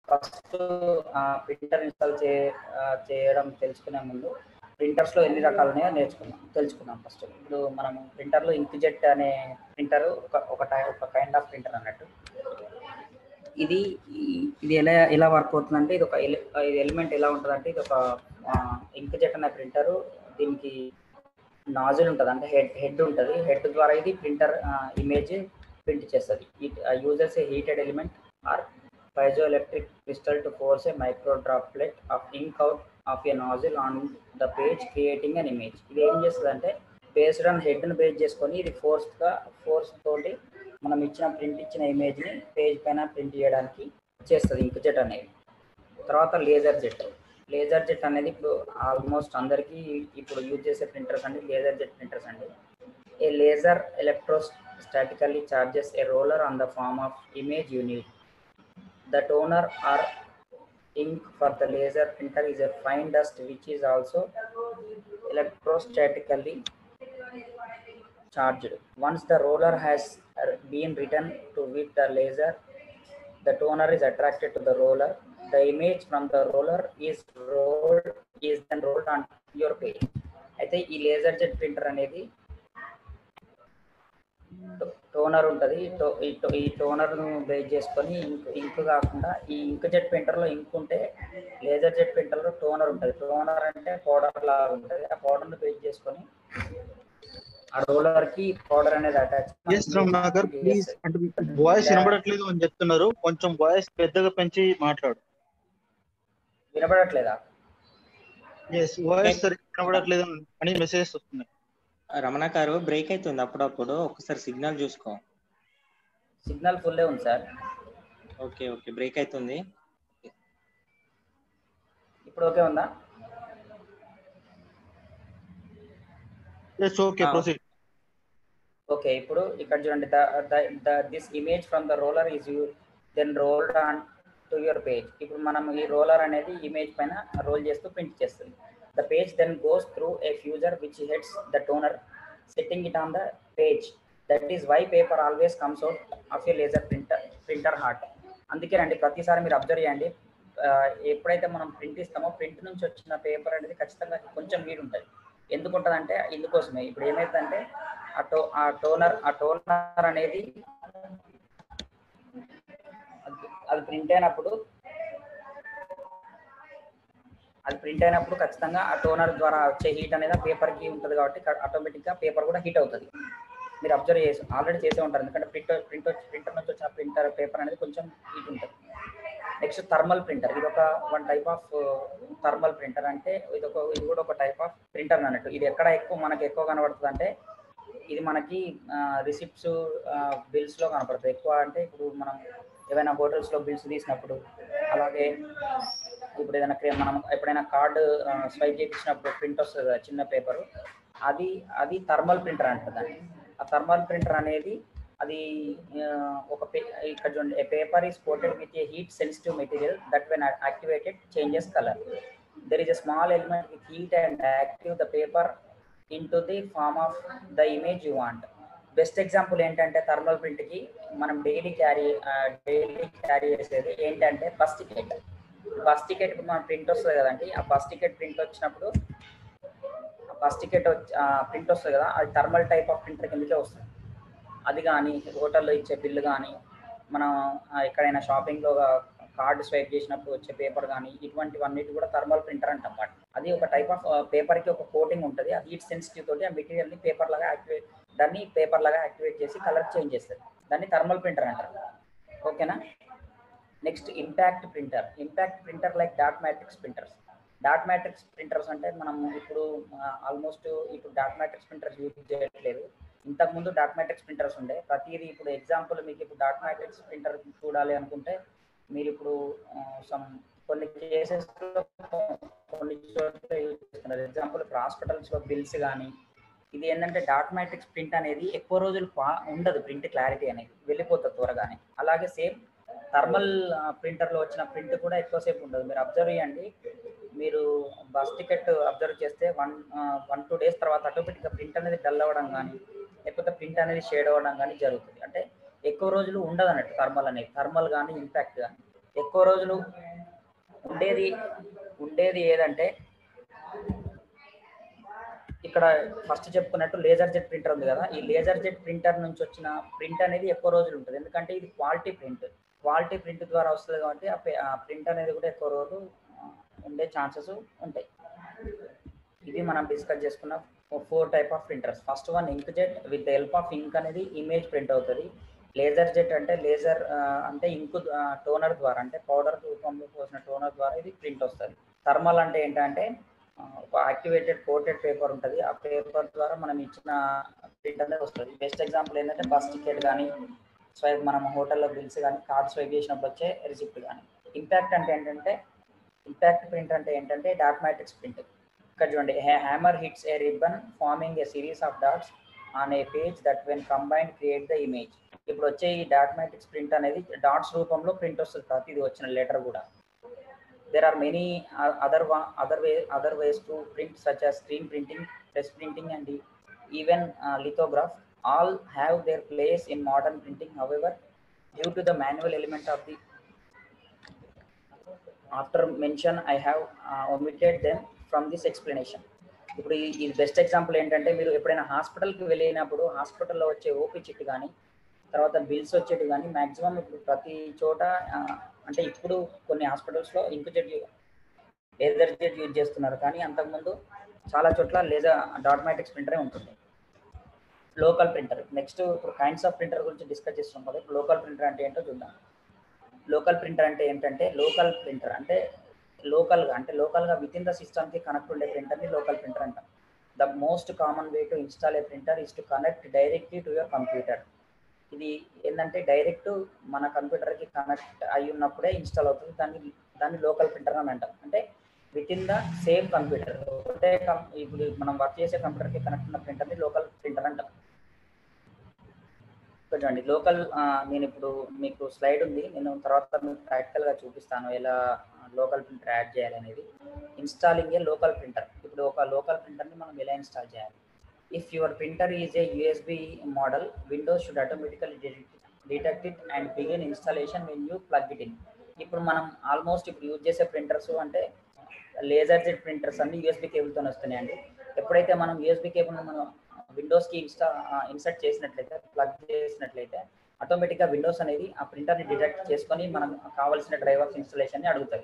First printer install చే ఆ, చేయడం తెలుసుకునే ముందు ప్రింటర్స్లో ఎన్ని రకాలు ఉన్నాయో నేర్చుకున్నాం తెలుసుకున్నాం ఫస్ట్ ఇప్పుడు మనం ప్రింటర్లో ఇంక్జెట్ అనే ప్రింటర్ ఒక ఒక టై ఒక కైండ్ ఆఫ్ ప్రింటర్ అన్నట్టు ఇది ఈ- ఇది ఎలా ఎలా వర్క్ అవుతుందంటే ఇది ఒక ఎలి- ఇది ఎలిమెంట్ ఎలా ఉంటుందంటే ఇది ఒక ఇంక్జెట్ అనే ప్రింటరు దీనికి నాజిల్ ఉంటుంది అంటే హెడ్ హెడ్ ఉంటుంది హెడ్ ద్వారా ఇది ప్రింటర్ ఇమేజ్ ప్రింట్ చేస్తుంది it uses a heated element or piezoelectric crystal to force a micro droplet of ink out of a nozzle on the page creating an image ఇది ఏం చేస్తుంది అంటే based on హెడ్ని base చేసుకొని ఇది ఫోర్స్గా force తోటి మనం ఇచ్చిన ప్రింట్ ఇచ్చిన ఇమేజ్ని పేజ్ పైన ప్రింట్ చేయడానికి చేస్తుంది ఇంక్ జెట్ అనేది తర్వాత లేజర్ జెట్ లేజర్ జెట్ అనేది ఇప్పుడు ఆల్మోస్ట్ అందరికీ ఇప్పుడు యూజ్ చేసే ప్రింటర్స్ అండి లేజర్ జెట్ ప్రింటర్స్ అండి a laser electrostatically charges a roller on the form of image unit the toner or ink for the laser printer is a fine dust which is also electrostatically charged. Once the roller has been written to with the laser, the toner is attracted to the roller. The image from the roller is rolled is then rolled on your page. అయితే ఈ laser jet printer అనేది toner ఉంటుంది ఈ to- ఈ టోనర్ను base చేసుకొని ఇంక్ ఇంక్ కాకుండా ఈ ఇంక్ jet ప్రింటర్లో ఇంక్ ఉంటే లేజర్ జెట్ ప్రింటర్లో టోనర్ ఉంటుంది టోనర్ అంటే పౌడర్ లాగా ఉంటుంది ఆ పౌడర్ను బేస్ చేసుకొని ఆ రోలర్కి పౌడర్ అనేది అటాచ్ ఎస్ రమణాకర్ ప్లీజ్ అంటే వాయిస్ వినబడట్లేదు అని చెప్తున్నారు కొంచెం వాయిస్ పెద్దగా పెంచి మాట్లాడు వినపడట్లేదా ఎస్ వాయిస్ సరిగ్గా వినబడట్లేదు అని మెసేజెస్ వస్తున్నాయి రమణాకారు బ్రేక్ అవుతుంది అప్పుడప్పుడు ఒకసారి సిగ్నల్ చూసుకో సిగ్నల్ ఫుల్లే ఉంది సార్ ఓకే ఓకే బ్రేక్ అవుతుంది ఇప్పుడు ఓకే ఉందా yes okay Ah. Proceed okay ఇప్పుడు ఇక్కడ చూడండి the this image from the roller is you then rolled on to your page ఇప్పుడు మనం ఈ రోలర్ అనేది ఇమేజ్ పైన రోల్ చేస్తూ ప్రింట్ చేస్తుంది the page then goes through a fuser which heats the toner setting it on the page that is why paper always comes out of a laser printer printer hot అందుకేనండి ప్రతిసారి మీరు observe చేయండి ఆ, ఎప్పుడైతే మనం print ఇస్తామో print నుంచి వచ్చిన పేపర్ అనేది ఖచ్చితంగా కొంచెం హీట్ ఉంటుంది ఎందుకు ఉంటుందంటే ఇందుకోసమే ఇప్పుడు ఏమైందంటే ఆ టో ఆ టోనర్ ఆ టోనర్ అనేది అది- అది ప్రింట్ అయినప్పుడు అది ప్రింట్ అయినప్పుడు ఖచ్చితంగా ఆ టోనర్ ద్వారా వచ్చే హీట్ అనేది ఆ పేపర్కి ఉంటుంది కాబట్టి ఆటోమేటిక్గా పేపర్ కూడా హీట్ అవుతుంది మీరు అబ్జర్వ్ చేసి ఆల్రెడీ చేసే ఉంటారు ఎందుకంటే ప్రింట్ ప్రింట్ ప్రింటర్ నుంచి వచ్చిన ప్రింటర్ పేపర్ అనేది కొంచెం హీట్ ఉంటుంది నెక్స్ట్ థర్మల్ ప్రింటర్ ఇది ఒక one type of thermal printer అంటే ఇది ఒక ఇది కూడా ఒక టైప్ ఆఫ్ ప్రింటర్ అన్నట్టు ఇది ఎక్కడ ఎక్కువ మనకి ఎక్కువ కనబడుతుంది అంటే ఇది మనకి రిసిప్ట్స్ బిల్స్లో కనపడుతుంది ఎక్కువ అంటే ఇప్పుడు మనం ఏవైనా హోటల్స్లో బిల్స్ తీసినప్పుడు అలాగే ఇప్పుడు ఏదైనా క్రే- మనం ఎప్పుడైనా కార్డు స్వైప్ చేయించినప్పుడు ప్రింట్ వస్తుంది కదా చిన్న పేపర్ అది అది థర్మల్ ప్రింటర్ అంటుంది ఆ థర్మల్ ప్రింటర్ అనేది అది ఆ, ఒక పే ఇక్కడ చూడండి a paper is coated with a heat sensitive material that when activated changes colour there is a small element with heat and active the paper into the form of the image you want best example ఏంటంటే thermal ప్రింట్కి మనం daily carry daily carry చేసేది ఏంటంటే bus ticket bus ticket మన print వస్తుంది కదండి ఆ bus ticket print వచ్చినప్పుడు ఆ బస్ టికెట్ ప్రింట్ వస్తుంది కదా అది థర్మల్ టైప్ ఆఫ్ ప్రింటర్ కిందకే వస్తుంది అది కానీ హోటల్లో ఇచ్చే బిల్లు కానీ మనం ఆ, ఎక్కడైనా షాపింగ్లో కార్డు స్వైప్ చేసినప్పుడు వచ్చే పేపర్ కానీ ఇటువంటివన్నిటి కూడా థర్మల్ ప్రింటర్ అంటాం వాటి అది ఒక టైప్ ఆఫ్ పేపర్కి ఒక కోటింగ్ ఉంటుంది ఆ హీట్ సెన్సిటివ్ తోటి ఆ మెటీరియల్ని పేపర్ లాగా యాక్టివేట్ దాన్ని పేపర్ లాగా యాక్టివేట్ చేసి కలర్ చేంజ్ చేస్తుంది దాన్ని థర్మల్ ప్రింటర్ అంటారు ఓకేనా next impact printer impact printer like dot matrix printers dot matrix printers అంటే మనం ఇప్పుడు ఆల్మోస్ట్ ఇప్పుడు డాట్ మ్యాట్రిక్స్ ప్రింటర్స్ యూజ్ చేయట్లేదు ఇంతకుముందు డాట్ మ్యాట్రిక్స్ ప్రింటర్స్ ఉండే ప్రతిదీ ఇప్పుడు ఎగ్జాంపుల్ మీకు ఇప్పుడు డాట్ మ్యాట్రిక్స్ ప్రింటర్ చూడాలి అనుకుంటే మీరు ఇప్పుడు సమ్ కొన్ని కేసెస్ కొన్ని చోట్ల యూజ్ చేస్తున్నారు ఎగ్జాంపుల్ ఇప్పుడు హాస్పిటల్స్లో బిల్స్ కానీ ఇది ఏంటంటే డాట్ మ్యాట్రిక్స్ ప్రింట్ అనేది ఎక్కువ రోజులు పా ఉండదు ప్రింట్ క్లారిటీ అనేది వెళ్ళిపోతుంది త్వరగానే అలాగే సేమ్ థర్మల్ ప్రింటర్లో వచ్చిన ప్రింట్ కూడా ఎక్కువసేపు ఉండదు మీరు అబ్జర్వ్ చేయండి మీరు బస్ టికెట్ అబ్జర్వ్ చేస్తే వన్ వన్ టూ డేస్ తర్వాత ఆటోమేటిక్గా ప్రింట్ అనేది డల్ అవ్వడం కానీ లేకపోతే ప్రింట్ అనేది షేడ్ అవ్వడం కానీ జరుగుతుంది అంటే ఎక్కువ రోజులు ఉండదు అన్నట్టు థర్మల్ అనేది థర్మల్ కానీ ఇంపాక్ట్ కానీ ఎక్కువ రోజులు ఉండేది ఉండేది ఏదంటే ఇక్కడ ఫస్ట్ చెప్పుకున్నట్టు లేజర్ జెట్ ప్రింటర్ ఉంది కదా ఈ లేజర్ జెట్ ప్రింటర్ నుంచి వచ్చిన ప్రింట్ అనేది ఎక్కువ రోజులు ఉంటుంది ఎందుకంటే ఇది క్వాలిటీ ప్రింట్ క్వాలిటీ ప్రింట్ ద్వారా వస్తుంది కాబట్టి ఆ పే- ఆ ప్రింట్ అనేది కూడా ఎక్కువ రోజులు ఆ, ఉండే ఛాన్సెస్ ఉంటాయి ఇది మనం డిస్కస్ చేసుకున్న four type of printers first one ink jet with the help of ink అనేది ఇమేజ్ ప్రింట్ అవుతుంది లేజర్ జెట్ అంటే లేజర్ అంటే ఇంక్ టోనర్ ద్వారా అంటే పౌడర్ రూపంలో పోసిన టోనర్ ద్వారా ఇది ప్రింట్ వస్తుంది థర్మల్ అంటే ఏంటంటే ఆ, ఒక యాక్టివేటెడ్ కోటెడ్ పేపర్ ఉంటుంది ఆ పేపర్ ద్వారా మనం ఇచ్చిన ప్రింట్ అనేది వస్తుంది బెస్ట్ ఎగ్జాంపుల్ ఏంటంటే బస్ టికెట్ కానీ స్వైప్ మనం హోటల్లో బిల్స్ కానీ కార్డ్ స్వైప్ చేసినప్పుడు వచ్చే రిసిప్ట్ కానీ ఇంపాక్ట్ అంటే ఏంటంటే ఇంపాక్ట్ ప్రింట్ అంటే ఏంటంటే డాట్ మ్యాట్రిక్స్ ప్రింట్ ఇక్కడ చూడండి hammer hits a ribbon forming a series of dots on a page that when combined create the image ఇప్పుడు వచ్చే ఈ డాట్ మ్యాట్రిక్స్ ప్రింట్ అనేది డాట్స్ రూపంలో ప్రింట్ వస్తుంది ప్రతిది వచ్చిన లెటర్ కూడా there are many uh, other wa- other way other ways to print such as screen printing press printing and e- even uh, lithograph all have their place in modern printing however due to the manual element of the after mention i have uh, omitted them from this explanation ఇప్పుడు ఈ- ఇది best example ఏంటంటే మీరు ఎప్పుడైనా హాస్పిటల్కి వెళ్ళినప్పుడు హాస్పిటల్లో వచ్చే ఓపీ చిట్ కానీ తర్వాత బిల్స్ వచ్చేటి కానీ మాక్సిమం ఇప్పుడు ప్రతి చోట ఆ, అంటే ఇప్పుడు కొన్ని హాస్పిటల్స్లో ink jet laser jet use చేస్తున్నారు కానీ అంతకుముందు చాలా చోట్ల లేజర్ డాట్మాటిక్స్ ప్రింటరే ఉంటుంది లోకల్ ప్రింటర్ నెక్స్ట్ ఇప్పుడు కైండ్స్ ఆఫ్ ప్రింటర్ గురించి డిస్కస్ చేస్తున్నాం కదా ఇప్పుడు లోకల్ ప్రింటర్ అంటే ఏంటో చూద్దాం లోకల్ ప్రింటర్ అంటే ఏంటంటే లోకల్ ప్రింటర్ అంటే లోకల్గా అంటే లోకల్గా విత్ ఇన్ ద సిస్టమ్కి కనెక్ట్ ఉండే ప్రింటర్ని లోకల్ ప్రింటర్ అంటాం the most common way to install a printer is to connect directly to your computer ఇది ఏంటంటే డైరెక్ట్ మన కంప్యూటర్కి కనెక్ట్ అయి ఉన్నప్పుడే ఇన్స్టాల్ అవుతుంది దాన్ని దాన్ని లోకల్ ప్రింటర్ అని అంటాం అంటే with in the same computer ఒకటే కం ఇప్పుడు మనం వర్క్ చేసే కంప్యూటర్కి కనెక్ట్ ఉన్న ప్రింటర్ని లోకల్ ప్రింటర్ అంటాం ఇక్కడ చూడండి లోకల్ నేను ఇప్పుడు మీకు స్లైడ్ ఉంది నేను తర్వాత మీకు ప్రాక్టికల్గా చూపిస్తాను ఎలా లోకల్ ప్రింటర్ యాడ్ చేయాలనేది ఇన్స్టాలింగ్ ఏ లోకల్ ప్రింటర్ ఇప్పుడు ఒక లోకల్ ప్రింటర్ని మనం ఎలా ఇన్స్టాల్ చేయాలి if your printer is a USB model Windows should automatically detect it and begin installation when you plug it in ఇప్పుడు మనం ఆల్మోస్ట్ ఇప్పుడు యూజ్ చేసే ప్రింటర్స్ అంటే లేజర్ జెట్ ప్రింటర్స్ అన్ని యూఎస్బి కేబుల్తో వస్తున్నాయండి ఎప్పుడైతే మనం యూఎస్బి కేబుల్ మనం విండోస్కి ఇన్స్టా ఇన్సర్ట్ చేసినట్లయితే ప్లగ్ చేసినట్లయితే ఆటోమేటిక్గా విండోస్ అనేది ఆ ప్రింటర్ని డిటెక్ట్ చేసుకొని మనం కావాల్సిన డ్రైవర్స్ ఇన్స్టాలేషన్ అడుగుతుంది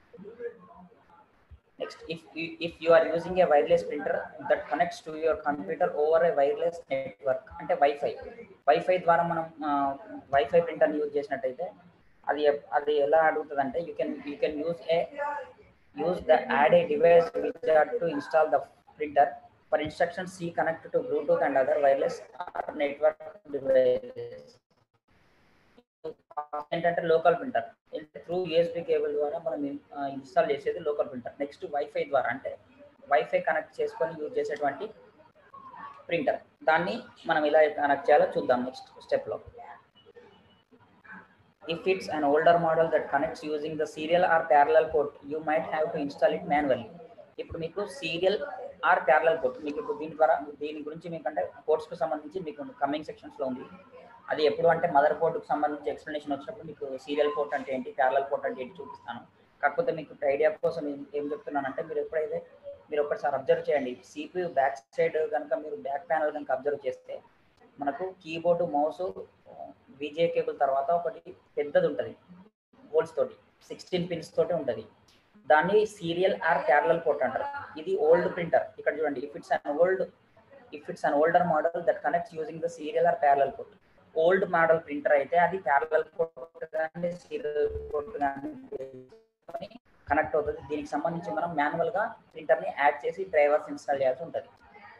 next if if you are using a wireless printer that connects to your computer over a wireless network అంటే వైఫై వైఫై ద్వారా మనం వైఫై ప్రింటర్ని యూజ్ చేసినట్టయితే అది ఎప్- అది ఎలా అడుగుతుంది అంటే you can you can use a use the add a device which are to install the printer for instructions c connect to bluetooth and other wireless or network devices ఏంటంటే local printer through USB cable ద్వారా మనం install చేసేది local printer next wifi ద్వారా అంటే wifi connect చేసుకొని use చేసేటువంటి printer దాన్ని మనం ఇలా కనెక్ట్ చేయాలో చూద్దాం నెక్స్ట్ స్టెప్లో if it's an older model that connects using the serial or parallel port you might have to install it manually ఇప్పుడు మీకు సీరియల్ ఆర్ ప్యారలల్ పోర్ట్ మీకు ఇప్పుడు దీని ద్వారా దీని గురించి మీకు అంటే పోర్ట్స్కి సంబంధించి మీకు కమింగ్ సెక్షన్స్లో ఉంది అది ఎప్పుడు అంటే మదర్ పోర్ట్కి సంబంధించి ఎక్స్ప్లెనేషన్ వచ్చినప్పుడు మీకు సీరియల్ పోర్ట్ అంటే ఏంటి ప్యారలల్ పోర్ట్ అంటే ఏంటి చూపిస్తాను కాకపోతే మీకు ఐడియా కోసం ఏం- ఏం చెప్తున్నానంటే మీరు ఎప్పుడైతే మీరు ఒకసారి అబ్జర్వ్ చేయండి సిపియు బ్యాక్ సైడ్ కనుక మీరు బ్యాక్ ప్యానల్ కనుక అబ్జర్వ్ చేస్తే మనకు కీబోర్డు మౌస్ విజే కేబుల్ తర్వాత ఒకటి పెద్దది ఉంటుంది హోల్స్ తోటి సిక్స్టీన్ పిన్స్ తోటి ఉంటుంది దాన్ని సీరియల్ ఆర్ ప్యారలల్ పోర్ట్ అంటారు ఇది ఓల్డ్ ప్రింటర్ ఇక్కడ చూడండి if it's an old if it's an older model that connects using the serial or parallel port old model printer అయితే అది ప్యారలల్ పోర్ట్ కానీ సీరియల్ పోర్ట్ కానీ కనెక్ట్ అవుతుంది దీనికి సంబంధించి మనం మాన్యువల్ గా ప్రింటర్ ని యాడ్ చేసి డ్రైవర్స్ ఇన్స్టాల్ చేయాల్సి ఉంటుంది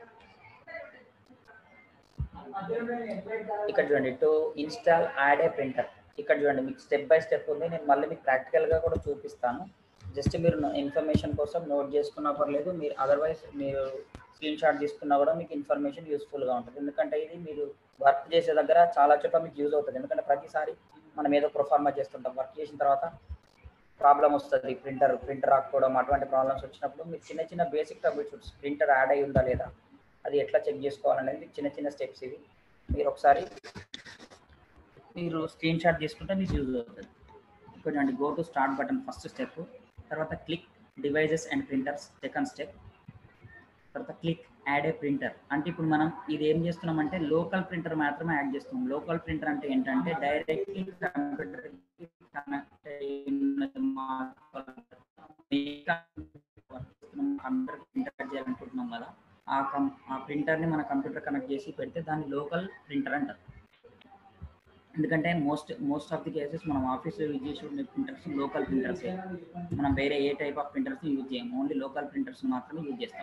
ఇక్కడ చూడండి to install add a printer ఇక్కడ చూడండి మీకు స్టెప్ బై స్టెప్ ఉంది నేను మళ్ళీ మీకు ప్రాక్టికల్ గా కూడా చూపిస్తాను జస్ట్ మీరు ఇన్ఫర్మేషన్ కోసం నోట్ చేసుకున్నా పర్లేదు మీరు అదర్వైజ్ మీరు స్క్రీన్ షాట్ తీసుకున్నా కూడా మీకు ఇన్ఫర్మేషన్ యూస్ఫుల్ గా ఉంటుంది ఎందుకంటే ఇది మీరు వర్క్ చేసే దగ్గర చాలా చోట్ల మీకు యూజ్ అవుతుంది ఎందుకంటే ప్రతిసారి మనం ఏదో ప్రొఫార్మా చేస్తుంటాం వర్క్ చేసిన తర్వాత ప్రాబ్లం వస్తుంది ప్రింటర్ ప్రింటర్ రాకపోవడం అటువంటి ప్రాబ్లమ్స్ వచ్చినప్పుడు మీరు చిన్న చిన్న బేసిక్ ట్రబుల్ ప్రింటర్ యాడ్ అయి ఉందా లేదా అది ఎట్లా చెక్ చేసుకోవాలనేది చిన్న చిన్న స్టెప్స్ ఇవి మీరు ఒకసారి మీరు స్క్రీన్ షాట్ తీసుకుంటే మీకు యూజ్ అవుతుంది చూడండి go to start button first step తర్వాత click devices and printers second step తర్వాత క్లిక్ యాడ్ ఏ ప్రింటర్ అంటే ఇప్పుడు మనం ఇది ఏం చేస్తున్నామంటే లోకల్ ప్రింటర్ మాత్రమే యాడ్ చేస్తున్నాం లోకల్ ప్రింటర్ అంటే ఏంటంటే directly computer connect computer printer చేయాలనుకుంటున్నాం కదా ఆ కం ఆ ప్రింటర్ని మన కంప్యూటర్ కనెక్ట్ చేసి పెడితే దాన్ని లోకల్ ప్రింటర్ అంటారు ఎందుకంటే most most of the cases మనం ఆఫీస్లో యూజ్ చేసే ప్రింటర్స్ లోకల్ ప్రింటర్స్ మనం వేరే ఏ టైప్ ఆఫ్ ప్రింటర్స్ యూజ్ చేయం ఓన్లీ లోకల్ ప్రింటర్స్ మాత్రమే యూజ్ చేస్తాం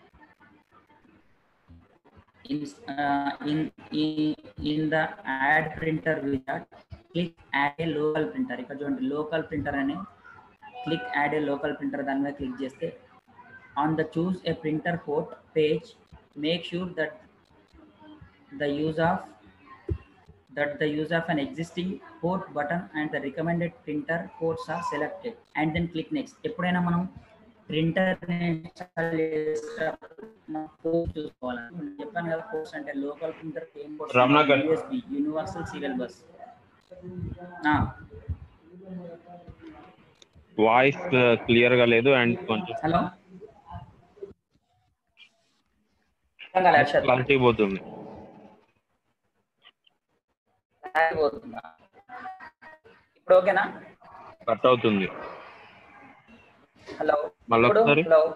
in uh, in in in the add printer wizard click add a local printer ఇక్కడ చూడండి లోకల్ ప్రింటర్ అని click add a local printer దాని మీద క్లిక్ చేస్తే on the choose a printer port page make sure that the use of that the use of an existing port button and the recommended printer ports are selected and then click next ఎప్పుడైనా మనం printer install చేసేటప్పుడు మనం port చూసుకోవాలి నేను చెప్పాను కదా ports అంటే local printer ఏం Ramanakar. USB universal serial bus voice clear గా లేదు అండ్ కొంచెం హలో అర్థం క్లారిటీ పోతుంది పోతుందా ఇప్పుడు ఓకేనా కట్ అవుతుంది హలో మళ్ళీ ఇప్పుడు ఒకసారి hello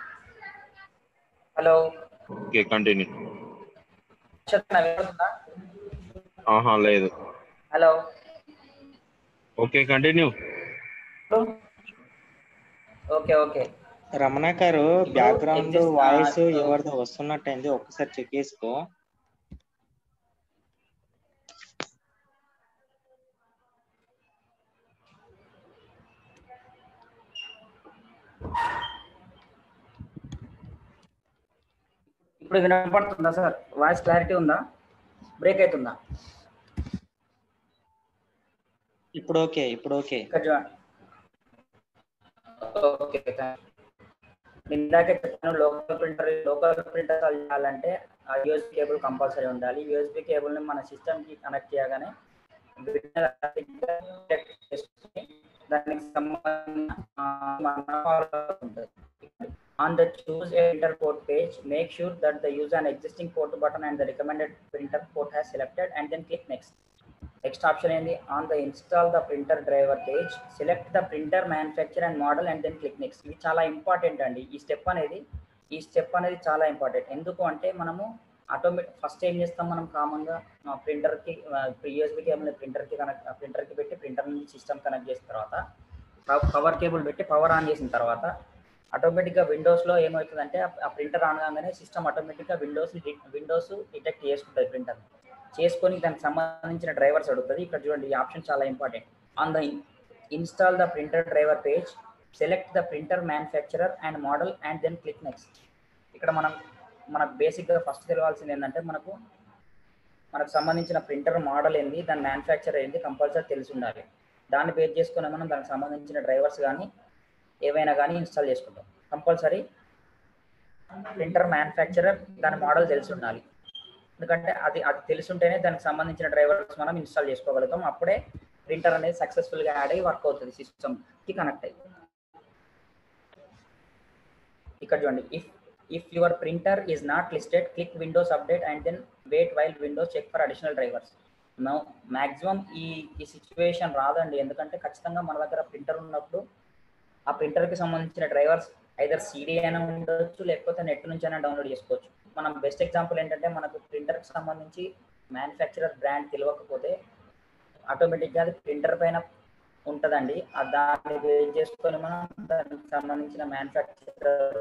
hello okay continue Akshat వినపడుతుందా ఆహా లేదు హలో ఓకే కంటిన్యూ ఇప్పుడు okay okay Ramana garu background exist- voice ఆ, ఎవరిదో వస్తున్నట్టయింది ఒక్కసారి చెక్ చేసుకో ఇప్పుడు వినపడుతుందా సార్ వాయిస్ క్లారిటీ ఉందా బ్రేక్ అవుతుందా ఇప్పుడు ఓకే ఇప్పుడు ఓకే ఇక్కడ చూడండి ఓకే థాంక్స్. ఇందాకే చెప్పాను లోకల్ ప్రింటర్ లోకల్ ప్రింటర్ చేయాలంటే ఆ యూఎస్బి కేబుల్ కంపల్సరీ ఉండాలి యూఎస్బి కేబుల్ ని మన సిస్టమ్ కి కనెక్ట్ చేయగానే detect చేసుకొని దానికి సంబంధించిన ఆ, మన ఉంటుంది On the choose a printer port page, make sure that the use an existing port button and the recommended printer port has selected and then click next. Next option ఏంది on the install the printer driver page select the printer manufacture and model and then click next ఇది చాలా important అండి ఈ step అనేది ఈ step అనేది చాలా important ఎందుకు అంటే మనము ఆటోమేటిక్ ఫస్ట్ ఏం చేస్తాం మనం కామన్గా ప్రింటర్కి యూఎస్బి కేబుల్ ప్రింటర్కి కనెక్ట్ ప్రింటర్కి పెట్టి ప్రింటర్ నుంచి సిస్టమ్ కనెక్ట్ చేసిన తర్వాత పవర్ కేబుల్ పెట్టి పవర్ ఆన్ చేసిన తర్వాత ఆటోమేటిక్గా విండోస్లో ఏమవుతుందంటే ఆ- ఆ ప్రింటర్ ఆన్ కాగానే సిస్టమ్ ఆటోమేటిక్గా విండోస్ విండోస్ డిటెక్ట్ చేసుకుంటుంది ప్రింటర్ చేసుకొని దానికి సంబంధించిన డ్రైవర్స్ అడుగుతుంది ఇక్కడ చూడండి ఈ ఆప్షన్ చాలా important on the install the printer driver page select the printer manufacturer and model and then click next ఇక్కడ మనం మనకు బేసిక్గా ఫస్ట్ తెలియాల్సింది ఏంటంటే మనకు మనకు సంబంధించిన ప్రింటర్ మోడల్ ఏంది దాని మ్యానుఫ్యాక్చర్ ఏంది కంపల్సరీ తెలిసి ఉండాలి దాన్ని బేస్ చేసుకుని మనం దానికి సంబంధించిన డ్రైవర్స్ కానీ ఏవైనా కానీ ఇన్స్టాల్ చేసుకుంటాం కంపల్సరీ ప్రింటర్ మ్యానుఫ్యాక్చరర్ దాని మోడల్ తెలిసి ఉండాలి ఎందుకంటే అది అది తెలిసి ఉంటేనే దానికి సంబంధించిన డ్రైవర్స్ మనం ఇన్స్టాల్ చేసుకోగలుగుతాం అప్పుడే ప్రింటర్ అనేది సక్సెస్ఫుల్గా యాడ్ అయ్యి వర్క్ అవుతుంది సిస్టమ్కి కనెక్ట్ అయ్యి ఇక్కడ చూడండి if if your printer is not listed click Windows update and then wait while Windows check for additional drivers no maximum ఈ ఈ సిచ్యువేషన్ రాదండి ఎందుకంటే ఖచ్చితంగా మన దగ్గర ప్రింటర్ ఉన్నప్పుడు ఆ ప్రింటర్కి సంబంధించిన డ్రైవర్స్ ఐదర్ సీడీ అయినా ఉండొచ్చు లేకపోతే నెట్ నుంచి అయినా డౌన్లోడ్ చేసుకోవచ్చు మనం బెస్ట్ ఎగ్జాంపుల్ ఏంటంటే మనకు ప్రింటర్కి సంబంధించి మ్యానుఫ్యాక్చరర్ బ్రాండ్ తెలియకపోతే ఆటోమేటిక్గా అది ప్రింటర్ పైన ఉంటుందండి ఆ దాన్ని బేస్ చేసుకొని మనం దానికి సంబంధించిన మ్యానుఫ్యాక్చరర్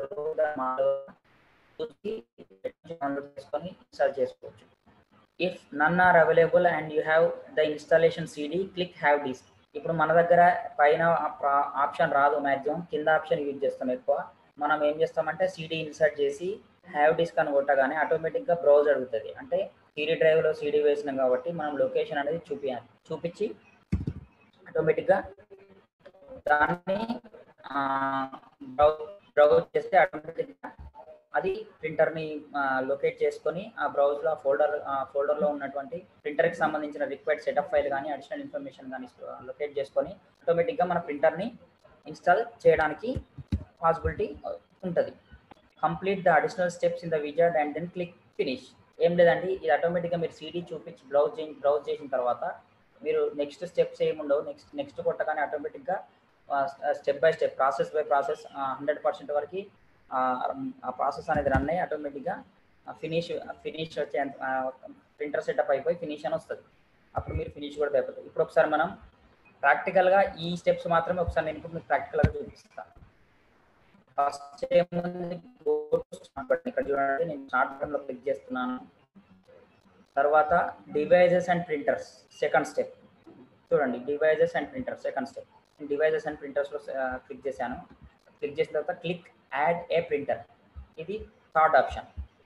చూసి డౌన్లోడ్ చేసుకొని ఇన్స్టాల్ చేసుకోవచ్చు if none are available and you have the installation CD click have disk ఇప్పుడు మన దగ్గర పైన ఆప్షన్ రాదు మ్యాక్సిమం కింద ఆప్షన్ యూజ్ చేస్తాం ఎక్కువ మనం ఏం చేస్తామంటే సీడీ ఇన్సర్ట్ చేసి హ్యావ్ డిస్క్ అని కొట్టగానే ఆటోమేటిక్గా బ్రౌజ్ అడుగుతుంది అంటే సీడీ డ్రైవ్లో సీడీ వేసినాం కాబట్టి మనం లొకేషన్ అనేది చూపించాలి చూపించి ఆటోమేటిక్గా దాన్ని బ్రౌజ్ బ్రౌజ్ చేస్తే ఆటోమేటిక్గా అది ప్రింటర్ని లొకేట్ చేసుకొని ఆ బ్రౌజ్లో ఫోల్డర్ ఫోల్డర్లో ఉన్నటువంటి ప్రింటర్కి సంబంధించిన రిక్వైర్డ్ సెటప్ ఫైల్ కానీ అడిషనల్ ఇన్ఫర్మేషన్ కానీ లొకేట్ చేసుకొని ఆటోమేటిక్గా మన ప్రింటర్ని ఇన్స్టాల్ చేయడానికి పాసిబిలిటీ ఉంటుంది complete the additional steps in the wizard and then click finish ఏం లేదండి ఇది ఆటోమేటిక్గా మీరు సీడీ చూపించి బ్రౌజ్ చేయి బ్రౌజ్ చేసిన తర్వాత మీరు నెక్స్ట్ స్టెప్స్ ఏముండవు నెక్స్ట్ నెక్స్ట్ కొట్టగానే ఆటోమేటిక్గా step by step process by process hundred percent వరకు ఆ ప్రాసెస్ అనేది రన్ అయ్యి ఆటోమేటిక్గా ఫినిష్ ఫినిష్ వచ్చే ప్రింటర్ సెటప్ అయిపోయి ఫినిష్ అని వస్తుంది అప్పుడు మీరు ఫినిష్ కూడా అయిపోతుంది ఇప్పుడు ఒకసారి మనం ప్రాక్టికల్గా ఈ స్టెప్స్ మాత్రమే ఒకసారి నేను ఇప్పుడు మీకు ప్రాక్టికల్గా చూపిస్తాను ఫస్ట్ ఏముంది ఇక్కడ చూడండి నేను స్టార్ట్ బటన్లో క్లిక్ చేస్తున్నాను తర్వాత devices and printers second step చూడండి devices and printers second step నేను డివైజెస్ అండ్ ప్రింటర్స్లో క్లిక్ చేశాను క్లిక్ చేసిన తర్వాత క్లిక్ యాడ్ ఏ ప్రింటర్ ఇది థర్డ్ ఆప్షన్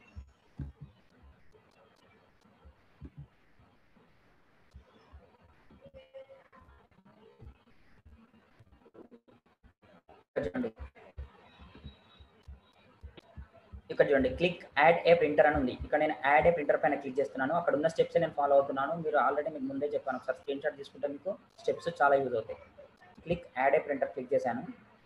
చూడండి ఇక్కడ చూడండి క్లిక్ యాడ్ ఏ ప్రింటర్ అని ఉంది ఇక్కడ నేను యాడ్ ఏ ప్రింటర్ పైన క్లిక్ చేస్తున్నాను అక్కడ ఉన్న స్టెప్స్ నేను ఫాలో అవుతున్నాను మీరు ఆల్రెడీ మీకు ముందే చెప్పాను ఒకసారి స్క్రీన్ షాట్ తీసుకుంటే మీకు స్టెప్స్ చాలా యూజ్ అవుతాయి click add a printer click చేశాను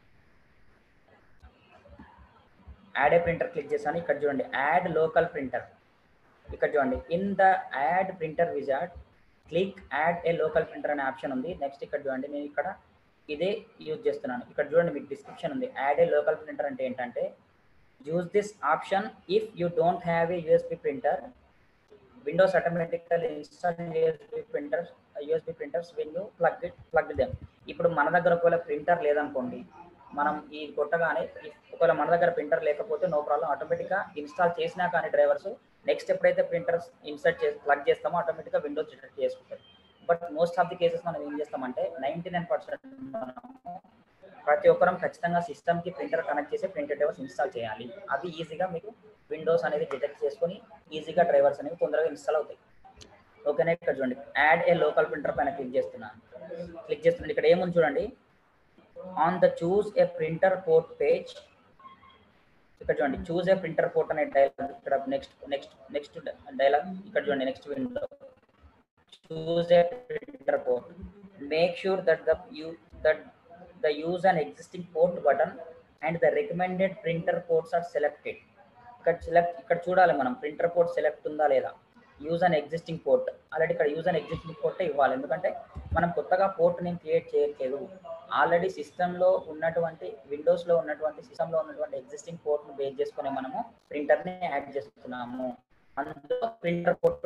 యాడ్ ఏ ప్రింటర్ క్లిక్ చేశాను ఇక్కడ చూడండి యాడ్ లోకల్ ప్రింటర్ ఇక్కడ చూడండి in the add printer wizard click add a local printer అనే ఆప్షన్ ఉంది నెక్స్ట్ ఇక్కడ చూడండి నేను ఇక్కడ ఇదే యూజ్ చేస్తున్నాను ఇక్కడ చూడండి మీకు డిస్క్రిప్షన్ ఉంది యాడ్ ఏ లోకల్ ప్రింటర్ అంటే ఏంటంటే use this option if you don't have a USB printer. Windows automatically install USB printers, USB printers when you plug it, plug them. ఇప్పుడు మన దగ్గర ఒకవేళ ప్రింటర్ లేదనుకోండి మనం ఈ కొట్టగానే ఒకవేళ మన దగ్గర ప్రింటర్ లేకపోతే నో ప్రాబ్లం ఆటోమేటిక్గా ఇన్స్టాల్ చేసినా కానీ డ్రైవర్స్ నెక్స్ట్ ఎప్పుడైతే ప్రింటర్స్ ఇన్సర్ట్ చేసి ప్లగ్ చేస్తామో ఆటోమేటిక్గా విండోస్ డిటెక్ట్ చేసుకుంటారు but most of the cases మనం ఏం చేస్తామంటే నైంటీ నైన్ పర్సెంట్ ప్రతి ఒక్కరం ఖచ్చితంగా సిస్టమ్కి ప్రింటర్ కనెక్ట్ చేసి ప్రింటర్ డ్రైవర్స్ ఇన్స్టాల్ చేయాలి అది ఈజీగా మీకు విండోస్ అనేది డిటెక్ట్ చేసుకొని ఈజీగా డ్రైవర్స్ అనేవి తొందరగా ఇన్స్టాల్ అవుతాయి ఓకేనే ఇక్కడ చూడండి యాడ్ ఏ లోకల్ ప్రింటర్ పైన క్లిక్ చేస్తున్నాను క్లిక్ చేస్తున్నాను ఇక్కడ ఏముంది చూడండి on the choose a printer port page ఇక్కడ చూడండి చూస్ ఏ ప్రింటర్ పోర్ట్ అనే డైలాగ్ ఇక్కడ నెక్స్ట్ నెక్స్ట్ నెక్స్ట్ డైలాగ్ ఇక్కడ చూడండి next window choose a printer port make sure that the you that the use an existing port button and the recommended printer ports are selected ఇక్కడ select ఇక్కడ చూడాలి మనం printer port select ఉందా లేదా use an existing port already ఇక్కడ use an existing port ఇవ్వాలి ఎందుకంటే మనం కొత్తగా పోర్ట్ నేను క్రియేట్ చేయట్లేదు ఆల్రెడీ సిస్టంలో ఉన్నటువంటి విండోస్లో ఉన్నటువంటి సిస్టంలో ఉన్నటువంటి ఎగ్జిస్టింగ్ పోర్ట్ను బేస్ చేసుకుని మనము ప్రింటర్ని యాడ్ చేస్తున్నాము అందులో ప్రింటర్ పోర్ట్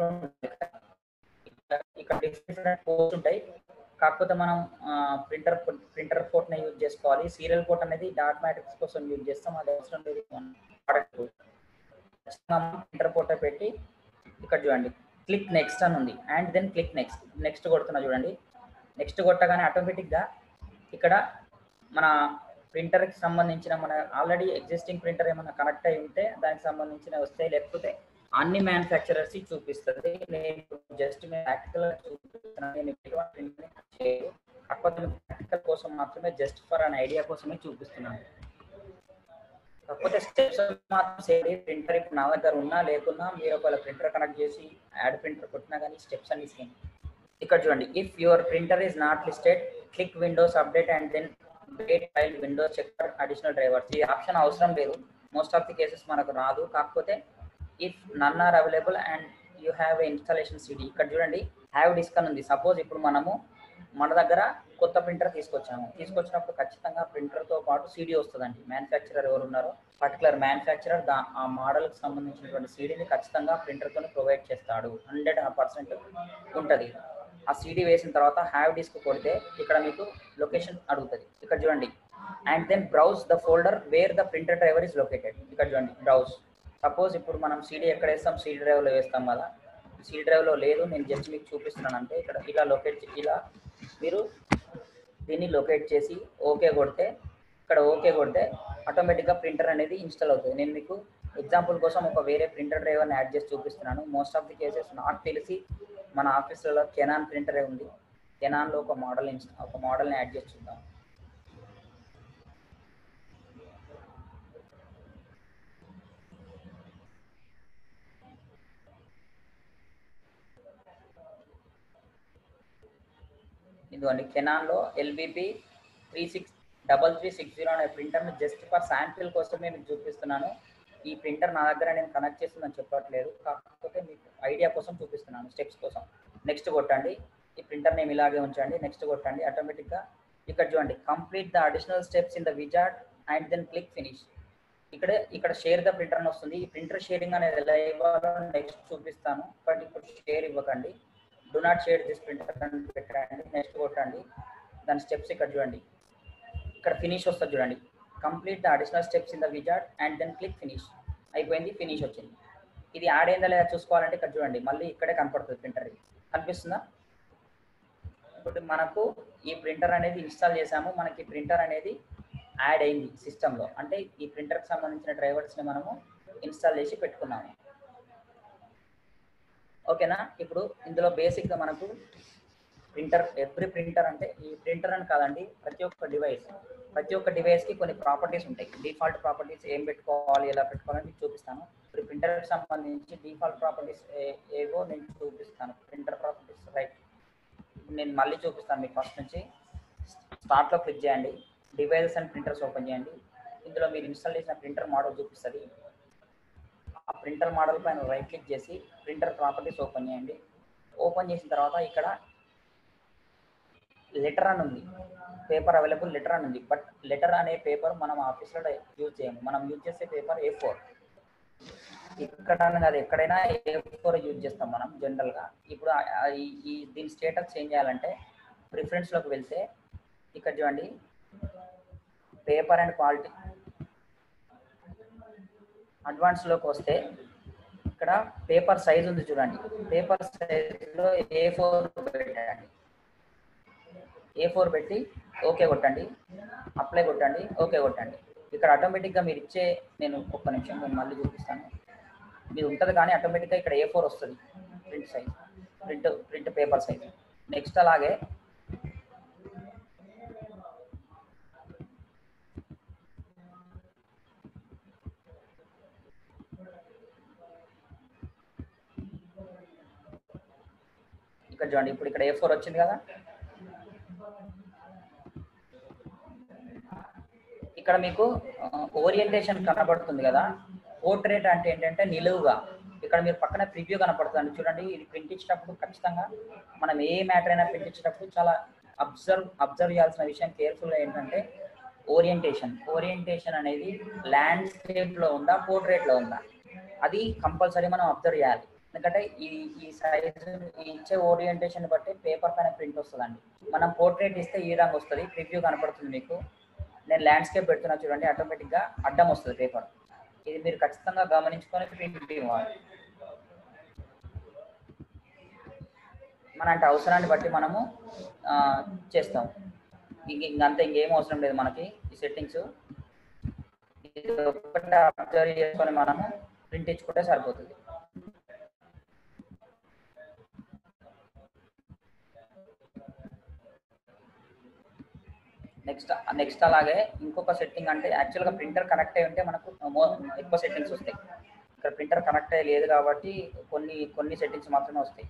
ఇక్కడ డిఫరెంట్ పోర్ట్స్ ఉంటాయి కాకపోతే మనం ప్రింటర్ ప్రింటర్ పోర్ట్ని యూజ్ చేసుకోవాలి సీరియల్ పోర్ట్ అనేది డాట్ మ్యాట్రిక్స్ కోసం యూజ్ చేస్తాం అది అవసరం లేదు ప్రోడక్ట్ ప్రింటర్ పోర్ట్ పెట్టి ఇక్కడ చూడండి క్లిక్ నెక్స్ట్ అని ఉంది and then click next next కొడుతున్నా చూడండి నెక్స్ట్ కొట్టగానే ఆటోమేటిక్గా ఇక్కడ మన ప్రింటర్కి సంబంధించిన మన ఆల్రెడీ ఎగ్జిస్టింగ్ ప్రింటర్ ఏమైనా కనెక్ట్ అయి ఉంటే దానికి సంబంధించిన వస్తాయి లేకపోతే అన్ని మ్యానుఫ్యాక్చరర్స్ చూపిస్తుంది నేను జస్ట్ ప్రాక్టికల్ చూపిస్తున్నాను నేను ఎటువంటి చేయదు కాకపోతే ప్రాక్టికల్ కోసం మాత్రమే జస్ట్ ఫర్ అన్ ఐడియా కోసమే చూపిస్తున్నాను కాకపోతే స్టెప్స్ మాత్రం సేమ్ ప్రింటర్ ఇప్పుడు నా దగ్గర ఉన్నా లేకున్నా మీరు ఒకవేళ ప్రింటర్ కనెక్ట్ చేసి యాడ్ ప్రింటర్ కొట్టినా కానీ స్టెప్స్ అన్ని సేమ్ ఇక్కడ చూడండి if your printer is not listed click Windows update and then date file Windows check additional drivers ఈ ఆప్షన్ అవసరం లేదు మోస్ట్ ఆఫ్ ది కేసెస్ మనకు రాదు కాకపోతే if none are available and you have a installation CD ఇక్కడ చూడండి have disk అని ఉంది సపోజ్ ఇప్పుడు మనము మన దగ్గర కొత్త ప్రింటర్ తీసుకొచ్చాము తీసుకొచ్చినప్పుడు ఖచ్చితంగా ప్రింటర్తో పాటు సీడీ వస్తుందండి మ్యానుఫ్యాక్చరర్ ఎవరు ఉన్నారో పర్టికులర్ మ్యానుఫ్యాక్చరర్ దా ఆ మోడల్కి సంబంధించినటువంటి సీడీని ఖచ్చితంగా ప్రింటర్తో ప్రొవైడ్ చేస్తాడు హండ్రెడ్ పర్సెంట్ ఉంటుంది ఆ సీడీ వేసిన తర్వాత హ్యావ్ డిస్క్ కొడితే ఇక్కడ మీకు లొకేషన్ అడుగుతుంది ఇక్కడ చూడండి and then browse the folder where the printer driver is located ఇక్కడ చూడండి బ్రౌజ్ సపోజ్ ఇప్పుడు మనం సీడీ ఎక్కడ వేస్తాం సీడీ డ్రైవ్లో వేస్తాం కదా సీడీ డ్రైవ్లో లేదు నేను జస్ట్ మీకు చూపిస్తున్నాను అంటే ఇక్కడ ఇలా లొకేట్ ఇలా మీరు దీన్ని లొకేట్ చేసి ఓకే కొడితే ఇక్కడ ఓకే కొడితే ఆటోమేటిక్గా ప్రింటర్ అనేది ఇన్స్టాల్ అవుతుంది నేను మీకు ఎగ్జాంపుల్ కోసం ఒక వేరే ప్రింటర్ డ్రైవర్ని యాడ్ చేసి చూపిస్తున్నాను మోస్ట్ ఆఫ్ ది కేసెస్ నాకు తెలిసి మన ఆఫీస్లలో కెనాన్ ప్రింటరే ఉంది కెనాన్లో ఒక మోడల్ ఒక మోడల్ని యాడ్ చేసి చూద్దాం ఇదిగోండి కెనాన్లో LBP three six double three six zero అనే ప్రింటర్ను జస్ట్ ఫర్ శాంపిల్ కోసమే మీకు చూపిస్తున్నాను ఈ ప్రింటర్ నా దగ్గర నేను కనెక్ట్ చేస్తుందని చెప్పట్లేదు కాకపోతే మీకు ఐడియా కోసం చూపిస్తున్నాను స్టెప్స్ కోసం నెక్స్ట్ కొట్టండి ఈ ప్రింటర్ నేమ్ ఇలాగే ఉంచండి నెక్స్ట్ కొట్టండి ఆటోమేటిక్గా ఇక్కడ చూడండి complete the additional steps in the wizard and then click finish ఇక్కడ ఇక్కడ షేర్ ద ప్రింటర్ అని వస్తుంది ఈ ప్రింటర్ షేరింగ్ అనేది ఎలా ఇవ్వాలో నెక్స్ట్ చూపిస్తాను బట్ ఇప్పుడు షేర్ ఇవ్వకండి do not share this printer అని పెట్టండి నెక్స్ట్ కొట్టండి దాని స్టెప్స్ ఇక్కడ చూడండి ఇక్కడ ఫినిష్ వస్తుంది చూడండి complete the additional steps in the wizard and then click finish అయిపోయింది ఫినిష్ వచ్చింది ఇది యాడ్ అయిందా లేదా చూసుకోవాలంటే ఇక్కడ చూడండి మళ్ళీ ఇక్కడే కనపడుతుంది ప్రింటర్ కనిపిస్తుందా ఇప్పుడు మనకు ఈ ప్రింటర్ అనేది ఇన్స్టాల్ చేసాము మనకి ప్రింటర్ అనేది యాడ్ అయింది సిస్టంలో అంటే ఈ ప్రింటర్కి సంబంధించిన డ్రైవర్స్ని మనము ఇన్స్టాల్ చేసి పెట్టుకున్నాము ఓకేనా ఇప్పుడు ఇందులో బేసిక్గా మనకు ప్రింటర్ ఎవ్రీ ప్రింటర్ అంటే ఈ ప్రింటర్ అని కాదండి ప్రతి ఒక్క డివైస్ ప్రతి ఒక్క డివైస్కి కొన్ని ప్రాపర్టీస్ ఉంటాయి డిఫాల్ట్ ప్రాపర్టీస్ ఏం పెట్టుకోవాలి ఎలా పెట్టుకోవాలని మీకు చూపిస్తాను ఇప్పుడు ప్రింటర్కి సంబంధించి డిఫాల్ట్ ప్రాపర్టీస్ ఏవో నేను చూపిస్తాను ప్రింటర్ ప్రాపర్టీస్ రైట్ నేను మళ్ళీ చూపిస్తాను మీకు ఫస్ట్ నుంచి స్టార్ట్లో క్లిక్ చేయండి డివైసెస్ అండ్ ప్రింటర్స్ ఓపెన్ చేయండి ఇందులో మీరు ఇన్స్టాల్ చేసిన ప్రింటర్ మోడల్ చూపిస్తుంది ఆ ప్రింటర్ మోడల్ పైన రైట్ క్లిక్ చేసి ప్రింటర్ ప్రాపర్టీస్ ఓపెన్ చేయండి ఓపెన్ చేసిన తర్వాత ఇక్కడ లెటర్ అని ఉంది పేపర్ అవైలబుల్ లెటర్ అని ఉంది బట్ లెటర్ అనే పేపర్ మనం ఆఫీస్లో యూజ్ చేయము మనం యూజ్ చేసే పేపర్ ఏ ఫోర్ ఇక్కడ అని కాదు ఎక్కడైనా ఏ ఫోర్ యూజ్ చేస్తాం మనం జనరల్గా ఇప్పుడు ఆ- ఆ ఈ- ఈ దీని స్టేటస్ చేంజ్ చేయాలంటే ప్రిఫరెన్స్లోకి వెళ్తే ఇక్కడ చూడండి పేపర్ అండ్ క్వాలిటీ అడ్వాన్స్లోకి వస్తే ఇక్కడ పేపర్ సైజ్ ఉంది చూడండి పేపర్ సైజ్లో ఏ ఫోర్ పెట్టండి ఏ ఫోర్ పెట్టి ఓకే కొట్టండి అప్లై కొట్టండి ఓకే కొట్టండి ఇక్కడ ఆటోమేటిక్గా మీరు ఇచ్చే నేను ఒక్క నిమిషం నేను మళ్ళీ చూపిస్తాను ఇది ఉంటుంది కానీ ఆటోమేటిక్గా ఇక్కడ ఏ ఫోర్ వస్తుంది print size print print paper size next అలాగే ఇక్కడ చూడండి ఇప్పుడు ఇక్కడ ఏ ఫోర్ వచ్చింది కదా ఇక్కడ మీకు ఓరియంటేషన్ కనబడుతుంది కదా పోర్ట్రేట్ అంటే ఏంటంటే నిలువుగా ఇక్కడ మీరు పక్కన ప్రివ్యూ కనపడుతుంది చూడండి ఇది ప్రింట్ ఇచ్చినప్పుడు ఖచ్చితంగా మనం ఏ మ్యాటర్ అయినా ప్రింట్ ఇచ్చినప్పుడు చాలా అబ్జర్వ్ అబ్జర్వ్ చేయాల్సిన విషయం కేర్ఫుల్ ఏంటంటే ఓరియంటేషన్ ఓరియంటేషన్ అనేది ల్యాండ్స్కేప్ లో ఉందా పోర్ట్రేట్ లో ఉందా అది కంపల్సరీ మనం అబ్జర్వ్ చేయాలి ఎందుకంటే ఈ ఈ సైజ్ ఇచ్చే ఓరియంటేషన్ బట్టి పేపర్ పైన ప్రింట్ వస్తుందండి మనం పోర్ట్రేట్ ఇస్తే ఈ విధంగా వస్తుంది ప్రివ్యూ కనపడుతుంది మీకు నేను ల్యాండ్స్కేప్ పెడుతున్నా చూడండి ఆటోమేటిక్గా అడ్డం వస్తుంది పేపర్ ఇది మీరు ఖచ్చితంగా గమనించుకొని ప్రింట్ ఇవ్వాలి మన అంటే అవసరాన్ని బట్టి మనము ఆ, చేస్తాం ఇంక ఇంకంతా ఇంకేం అవసరం లేదు మనకి ఈ సెట్టింగ్స్ ఇది ఒక్కటే అబ్జర్వ్ చేసుకొని మనము ప్రింట్ ఇచ్చుకుంటే సరిపోతుంది నెక్స్ట్ నెక్స్ట్ అలాగే ఇంకొక సెట్టింగ్ అంటే యాక్చువల్గా ప్రింటర్ కనెక్ట్ అయి ఉంటే మనకు మో- ఎక్కువ సెట్టింగ్స్ వస్తాయి ఇక్కడ ప్రింటర్ కనెక్ట్ అయ్యి లేదు కాబట్టి కొన్ని కొన్ని సెట్టింగ్స్ మాత్రమే వస్తాయి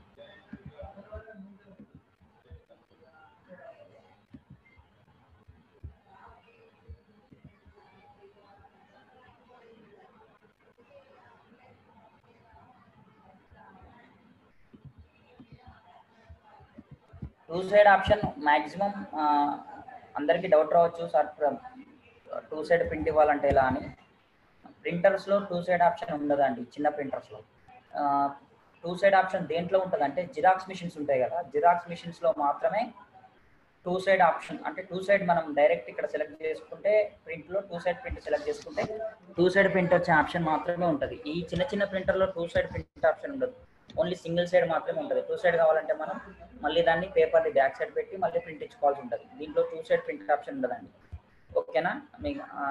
టూ సైడ్ ఆప్షన్ మాక్సిమం అందరికీ డౌట్ రావచ్చు సార్ టూ సైడ్ ప్రింట్ ఇవ్వాలంటే ఎలా అని ప్రింటర్స్లో టూ సైడ్ ఆప్షన్ ఉండదండి చిన్న ప్రింటర్స్లో టూ సైడ్ ఆప్షన్ దేంట్లో ఉంటుంది అంటే జిరాక్స్ మిషన్స్ ఉంటాయి కదా జిరాక్స్ మిషన్స్లో మాత్రమే టూ సైడ్ ఆప్షన్ అంటే టూ సైడ్ మనం డైరెక్ట్ ఇక్కడ సెలెక్ట్ చేసుకుంటే ప్రింట్లో టూ సైడ్ ప్రింట్ సెలెక్ట్ చేసుకుంటే టూ సైడ్ ప్రింట్ వచ్చే ఆప్షన్ మాత్రమే ఉంటుంది ఈ చిన్న చిన్న ప్రింటర్లో టూ సైడ్ ప్రింట్ ఆప్షన్ ఉండదు ఓన్లీ సింగిల్ సైడ్ మాత్రమే ఉంటుంది టూ సైడ్ కావాలంటే మనం మళ్ళీ దాన్ని పేపర్ని బ్యాక్ సైడ్ పెట్టి మళ్ళీ ప్రింట్ ఇచ్చుకోవాల్సి ఉంటుంది దీంట్లో టూ సైడ్ ప్రింట్ ఆప్షన్ ఉండదండి ఓకేనా మీకు ఆ,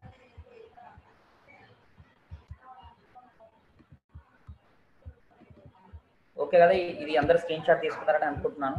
ఓకే కదా ఇ- ఇది అందరు స్క్రీన్ షాట్ తీసుకున్నారని అనుకుంటున్నాను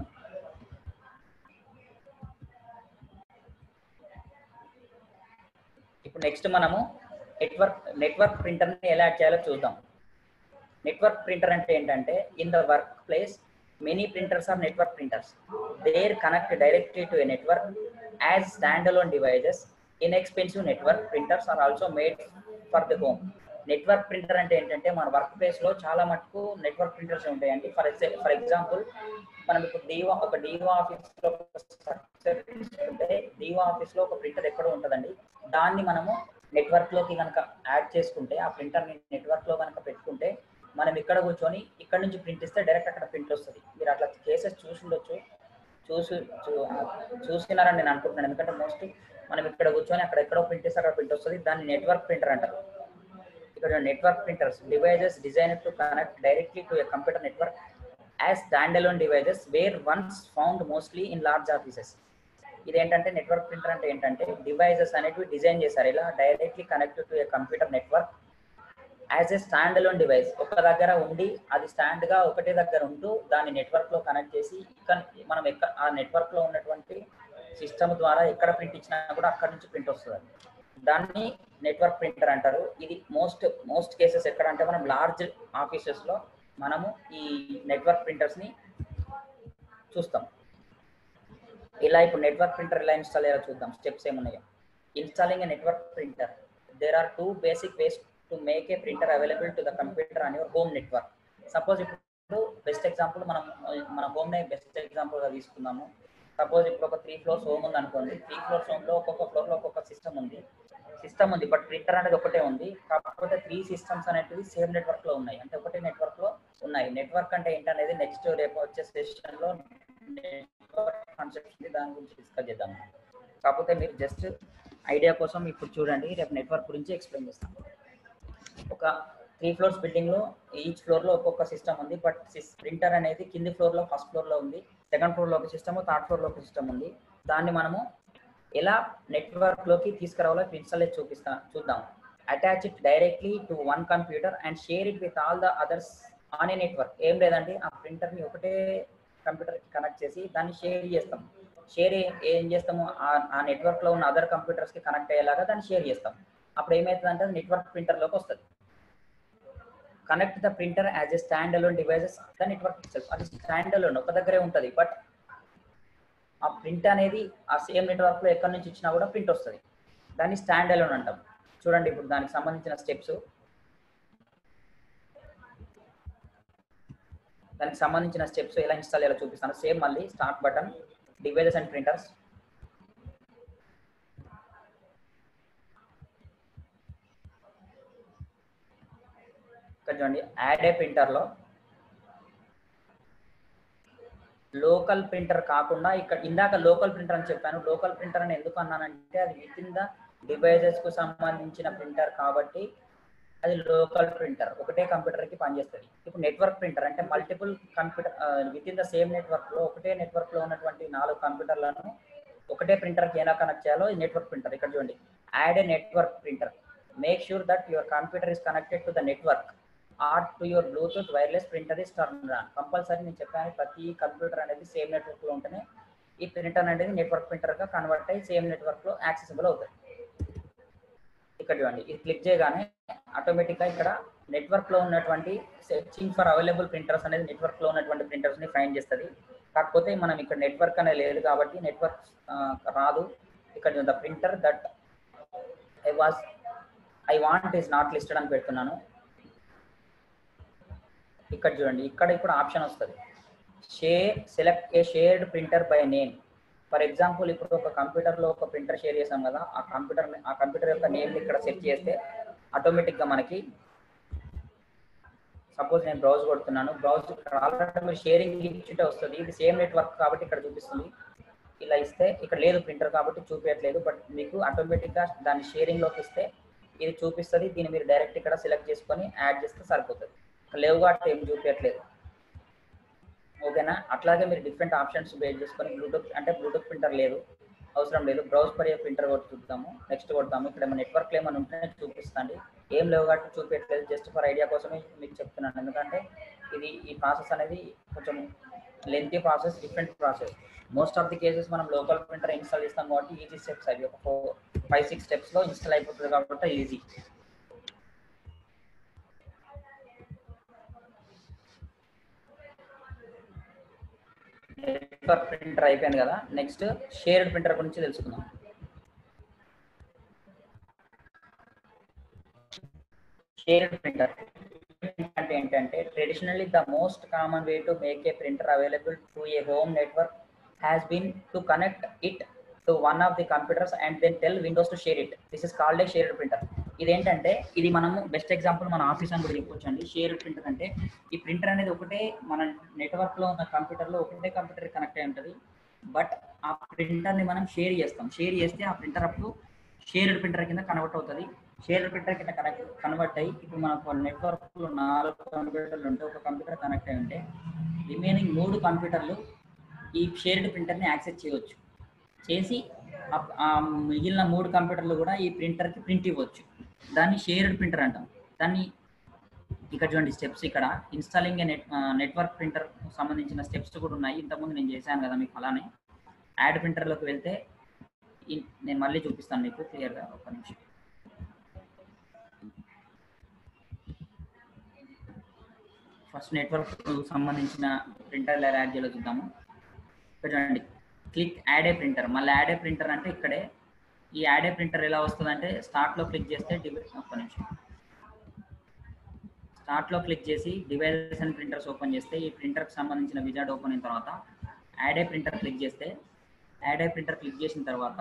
ఇప్పుడు నెక్స్ట్ మనము నెట్వర్క్ నెట్వర్క్ ప్రింటర్ని ఎలా యాడ్ చేయాలో చూద్దాం నెట్వర్క్ ప్రింటర్ అంటే ఏంటంటే in the work place many printers are network printers. They connect directly to a network as standalone devices. Inexpensive network printers are also made for the home. Network printer అంటే ఏంటంటే మన work place లో చాలా మటుకు network printers ఉంటాయండి for for example మనం ఇప్పుడు DO ఒక డిఓ ఆఫీస్ లో స్ట్రక్చర్ తీసుకుంటే డిఓ ఆఫీస్ లో ఒక ప్రింటర్ ఎక్కడ ఉంటుందండి దాన్ని మనము నెట్వర్క్ లోకి కనుక యాడ్ చేసుకుంటే ఆ ప్రింటర్ ని నెట్వర్క్ లో కనుక పెట్టుకుంటే మనం ఇక్కడ కూర్చొని ఇక్కడ నుంచి ప్రింట్ ఇస్తే డైరెక్ట్ అక్కడ ప్రింట్ వస్తుంది మీరు అట్లా కేసెస్ చూసి ఉండొచ్చు చూసి చూ- ఆ, చూసినారని నేను అనుకుంటున్నాను ఎందుకంటే మోస్ట్ మనం ఇక్కడ కూర్చొని అక్కడ ఎక్కడో ప్రింట్ ఇస్తే అక్కడ ప్రింట్ వస్తుంది దాన్ని నెట్వర్క్ ప్రింటర్ అంటారు ఇక్కడ network printers devices design to connect directly to a computer network as stand alone devices where once found mostly in large offices ఇదేంటంటే నెట్వర్క్ ప్రింటర్ అంటే ఏంటంటే డివైజెస్ అనేటివి డిజైన్ చేశారు ఇలా directly connect to a computer network as a stand alone device ఒక దగ్గర ఉండి అది స్టాండ్ గా ఒకటే దగ్గర ఉంటూ దాన్ని నెట్వర్క్ లో కనెక్ట్ చేసి ఇక్కడ మనం ఎక్కడ ఆ నెట్వర్క్ లో ఉన్నటువంటి సిస్టమ్ ద్వారా ఎక్కడ ప్రింట్ ఇచ్చినా కూడా అక్కడ నుంచి ప్రింట్ వస్తుంది దాన్ని నెట్వర్క్ ప్రింటర్ అంటారు ఇది మోస్ట్ మోస్ట్ కేసెస్ ఎక్కడ అంటే మనం లార్జ్ ఆఫీసెస్ లో మనము ఈ నెట్వర్క్ ప్రింటర్స్ ని చూస్తాం ఇలా ఇప్పుడు నెట్వర్క్ ప్రింటర్ ఎలా ఇన్స్టాల్ చేయాలో చూద్దాం స్టెప్స్ ఏమున్నాయో installing a network printer there are two basic ways to make a printer available to the computer on your home network suppose ఇప్పుడు బెస్ట్ ఎగ్జాంపుల్ మనం మన హోమ్ నే బెస్ట్ ఎగ్జాంపుల్ గా తీసుకుందాము సపోజ్ ఇప్పుడు ఒక త్రీ ఫ్లోర్స్ హోమ్ ఉంది అనుకోండి త్రీ ఫ్లోర్స్ హోమ్ లో ఒక్కొక్క ఫ్లోర్ లో ఒక్కొక్క సిస్టమ్ ఉంది సిస్టమ్ ఉంది బట్ ప్రింటర్ అనేది ఒకటే ఉంది కాకపోతే త్రీ సిస్టమ్స్ అనేటివి సేమ్ నెట్వర్క్ లో ఉన్నాయి అంటే ఒకటే నెట్వర్క్ లో ఉన్నాయి నెట్వర్క్ అంటే ఏంటనేది నెక్స్ట్ రేపు వచ్చే సెషన్ లో నెట్వర్క్ కాన్సెప్ట్స్ ఉంది దాని గురించి డిస్కస్ చేద్దాం కాకపోతే మీరు జస్ట్ ఐడియా కోసం ఇప్పుడు చూడండి రేపు నెట్వర్క్ గురించి ఎక్స్ప్లెయిన్ చేస్తాం ఒక త్రీ ఫ్లోర్స్ బిల్డింగ్ లో ఈచ్ ఫ్లోర్ లో ఒక్కొక్క సిస్టమ్ ఉంది బట్ ప్రింటర్ అనేది కింది ఫ్లోర్ లో ఫస్ట్ ఫ్లోర్ లో ఉంది సెకండ్ ఫ్లోర్ లో ఒక సిస్టమ్ థర్డ్ ఫ్లోర్ లో ఒక సిస్టమ్ ఉంది దాన్ని మనము ఎలా నెట్వర్క్ లోకి తీసుకురావాలో ఇన్స్టాల్ చూపిస్తా చూద్దాం attach it directly to one computer and share it with all the others on a network ఏం లేదండి ఆ ప్రింటర్ ని ఒకటే కంప్యూటర్ కి కనెక్ట్ చేసి దాన్ని షేర్ చేస్తాం షేర్ ఏం చేస్తాము ఆ- ఆ నెట్వర్క్ లో ఉన్న అదర్ కంప్యూటర్స్ కి కనెక్ట్ అయ్యేలాగా దాన్ని షేర్ చేస్తాం అప్పుడు ఏమవుతుందంటే నెట్వర్క్ ప్రింటర్ లోకి వస్తుంది connect the printer as a stand alone devices the network itself అది స్టాండ్ అలోన్ ఒక దగ్గరే ఉంటుంది బట్ ఆ ప్రింట్ అనేది ఆ సేమ్ నెట్వర్క్ లో ఎక్కడి నుంచి ఇచ్చినా కూడా ప్రింట్ వస్తుంది దాన్ని స్టాండ్ అలోన్ అంటాం చూడండి ఇప్పుడు దానికి సంబంధించిన స్టెప్స్ దానికి సంబంధించిన స్టెప్స్ ఎలా ఇన్స్టాల్ చేయాలో చూపిస్తాను సేమ్ మళ్ళీ start button devices and printers ఇక్కడ చూడండి యాడ్ ఏ ప్రింటర్లో లోకల్ ప్రింటర్ కాకుండా ఇక్కడ ఇందాక లోకల్ ప్రింటర్ అని చెప్పాను లోకల్ ప్రింటర్ అని ఎందుకు అన్నానంటే అది విత్ ఇన్ ద డివైజెస్ కు సంబంధించిన ప్రింటర్ కాబట్టి అది లోకల్ ప్రింటర్ ఒకటే కంప్యూటర్ కి పనిచేస్తుంది ఇప్పుడు నెట్వర్క్ ప్రింటర్ అంటే multiple computer with in the same network లో ఒకటే నెట్వర్క్ లో ఉన్నటువంటి నాలుగు కంప్యూటర్లను ఒకటే ప్రింటర్ కి ఎలా కనెక్ట్ చేయాలో ఈ నెట్వర్క్ ప్రింటర్ ఇక్కడ చూడండి add a network printer make sure that your computer is connected to the network or to your Bluetooth wireless printer is turn on compulsory నేను చెప్పాను ప్రతి కంప్యూటర్ అనేది సేమ్ నెట్వర్క్ లో ఉంటేనే ఈ ప్రింటర్ అనేది నెట్వర్క్ ప్రింటర్ గా కన్వర్ట్ అయ్యి సేమ్ నెట్వర్క్ లో యాక్సెసిబుల్ అవుతుంది ఇక్కడ చూడండి ఇది క్లిక్ చేయగానే ఆటోమేటిక్ గా ఇక్కడ నెట్వర్క్ లో ఉన్నటువంటి సెర్చింగ్ ఫర్ అవైలబుల్ ప్రింటర్స్ అనేది నెట్వర్క్ లో ఉన్నటువంటి ప్రింటర్స్ ని ఫైండ్ చేస్తుంది కాకపోతే మనం ఇక్కడ నెట్వర్క్ అనేది లేదు కాబట్టి నెట్వర్క్ రాదు ఇక్కడ the printer that I was I want is not listed అని పెడుతున్నాను ఇక్కడ చూడండి ఇక్కడ ఇప్పుడు ఆప్షన్ వస్తుంది share select a shared printer by name for example ఇప్పుడు ఒక కంప్యూటర్ లో ఒక ప్రింటర్ షేర్ చేసాం కదా ఆ కంప్యూటర్ ఆ కంప్యూటర్ యొక్క నేమ్ ఇక్కడ సెట్ చేస్తే ఆటోమేటిక్ గా మనకి సపోజ్ నేను బ్రౌజ్ కొడుతున్నాను బ్రౌజ్ ఇక్కడ ఆల్రెడీ మీరు షేరింగ్ ఇచ్చుంటే వస్తుంది ఇది సేమ్ నెట్వర్క్ కాబట్టి ఇక్కడ చూపిస్తుంది ఇలా ఇస్తే ఇక్కడ లేదు ప్రింటర్ కాబట్టి చూపించట్లేదు బట్ మీకు ఆటోమేటిక్ గా దాన్ని షేరింగ్ లోకి ఇస్తే ఇది చూపిస్తుంది దీన్ని మీరు డైరెక్ట్ ఇక్కడ సెలెక్ట్ చేసుకొని యాడ్ చేస్తే సరిపోతుంది ఇక్కడ లేవు కాబట్టి ఏం చూపించట్లేదు ఓకేనా అట్లాగే మీరు డిఫరెంట్ ఆప్షన్స్ బేస్ చేసుకొని బ్లూటూత్ అంటే బ్లూటూత్ ప్రింటర్ లేదు అవసరం లేదు బ్రౌజ్ పర్ ప్రింటర్ కొట్టి చూద్దాము నెక్స్ట్ కొడతాము ఇక్కడ ఏమైనా నెట్వర్క్ ఏమైనా ఉంటే చూపిస్తాండి ఏం లేవు కాబట్టి చూపించట్లేదు జస్ట్ ఫర్ ఐడియా కోసమే మీకు చెప్తున్నాను ఎందుకంటే ఇది ఈ ప్రాసెస్ అనేది కొంచెం lengthy process different process most of the cases మనం లోకల్ ప్రింటర్ ఇన్స్టాల్ చేస్తాం కాబట్టి ఈజీ స్టెప్స్ అవి ఒక ఫోర్ ఫైవ్ సిక్స్ స్టెప్స్ లో ఇన్స్టాల్ అయిపోతుంది కాబట్టి ఈజీ నెట్వర్క్ ప్రింటర్ అయిపోయింది కదా నెక్స్ట్ షేర్డ్ ప్రింటర్ గురించి తెలుసుకుందాం షేర్డ్ ప్రింటర్ అంటే ఏంటంటే traditionally the most common way to make a printer available to a home network has been to connect it to one of the computers and then tell Windows to share it this is called a shared printer ఇదేంటంటే ఇది మనము best example మన office అని కూడా చెప్పొచ్చు అండి shared printer అంటే ఈ ప్రింటర్ అనేది ఒకటే మన నెట్వర్క్ లో ఉన్న కంప్యూటర్ లో ఒకటే కంప్యూటర్ కనెక్ట్ అయి ఉంటుంది బట్ ఆ ప్రింటర్ ని మనం షేర్ చేస్తాం షేర్ చేస్తే ఆ ప్రింటర్ అప్పుడు షేర్డ్ ప్రింటర్ కింద కన్వర్ట్ అవుతుంది షేర్డ్ ప్రింటర్ కింద కనెక్ట్ కన్వర్ట్ అయ్యి ఇప్పుడు మనకు నెట్వర్క్ లో నాలుగు కంప్యూటర్లు ఉంటే ఒక కంప్యూటర్ కనెక్ట్ అయి ఉంటే రిమైనింగ్ మూడు కంప్యూటర్లు ఈ షేర్డ్ ప్రింటర్ ని యాక్సెస్ చేయవచ్చు చేసి ఆ- ఆ మిగిలిన మూడు కంప్యూటర్లు కూడా ఈ ప్రింటర్ కి ప్రింట్ ఇవ్వచ్చు దాన్ని షేర్డ్ ప్రింటర్ అంటాం దాన్ని ఇక్కడ చూడండి స్టెప్స్ ఇక్కడ ఇన్స్టాలింగ్ నెట్ నెట్వర్క్ ప్రింటర్ సంబంధించిన స్టెప్స్ కూడా ఉన్నాయి ఇంతకుముందు నేను చేశాను కదా మీకు అలానే యాడ్ ప్రింటర్లోకి వెళ్తే ఇన్- నేను మళ్ళీ చూపిస్తాను మీకు క్లియర్గా ఒక నిమిషం ఫస్ట్ నెట్వర్క్ సంబంధించిన ప్రింటర్ ఎలా యాడ్ చేయాలో చూద్దాము ఇక్కడ చూడండి క్లిక్ యాడ్ ఏ ప్రింటర్ మళ్ళీ యాడ్ ఏ ప్రింటర్ అంటే ఇక్కడే ఈ యాడ్ ఏ ప్రింటర్ ఎలా వస్తుంది అంటే స్టార్ట్లో క్లిక్ చేస్తే డివైస్ ఒక్క నిమిషం స్టార్ట్లో క్లిక్ చేసి డివైసెస్ అండ్ ప్రింటర్స్ ఓపెన్ చేస్తే ఈ ప్రింటర్కి సంబంధించిన విజార్డ్ ఓపెన్ అయిన తర్వాత యాడ్ ఏ ప్రింటర్ క్లిక్ చేస్తే యాడ్ ఏ ప్రింటర్ క్లిక్ చేసిన తర్వాత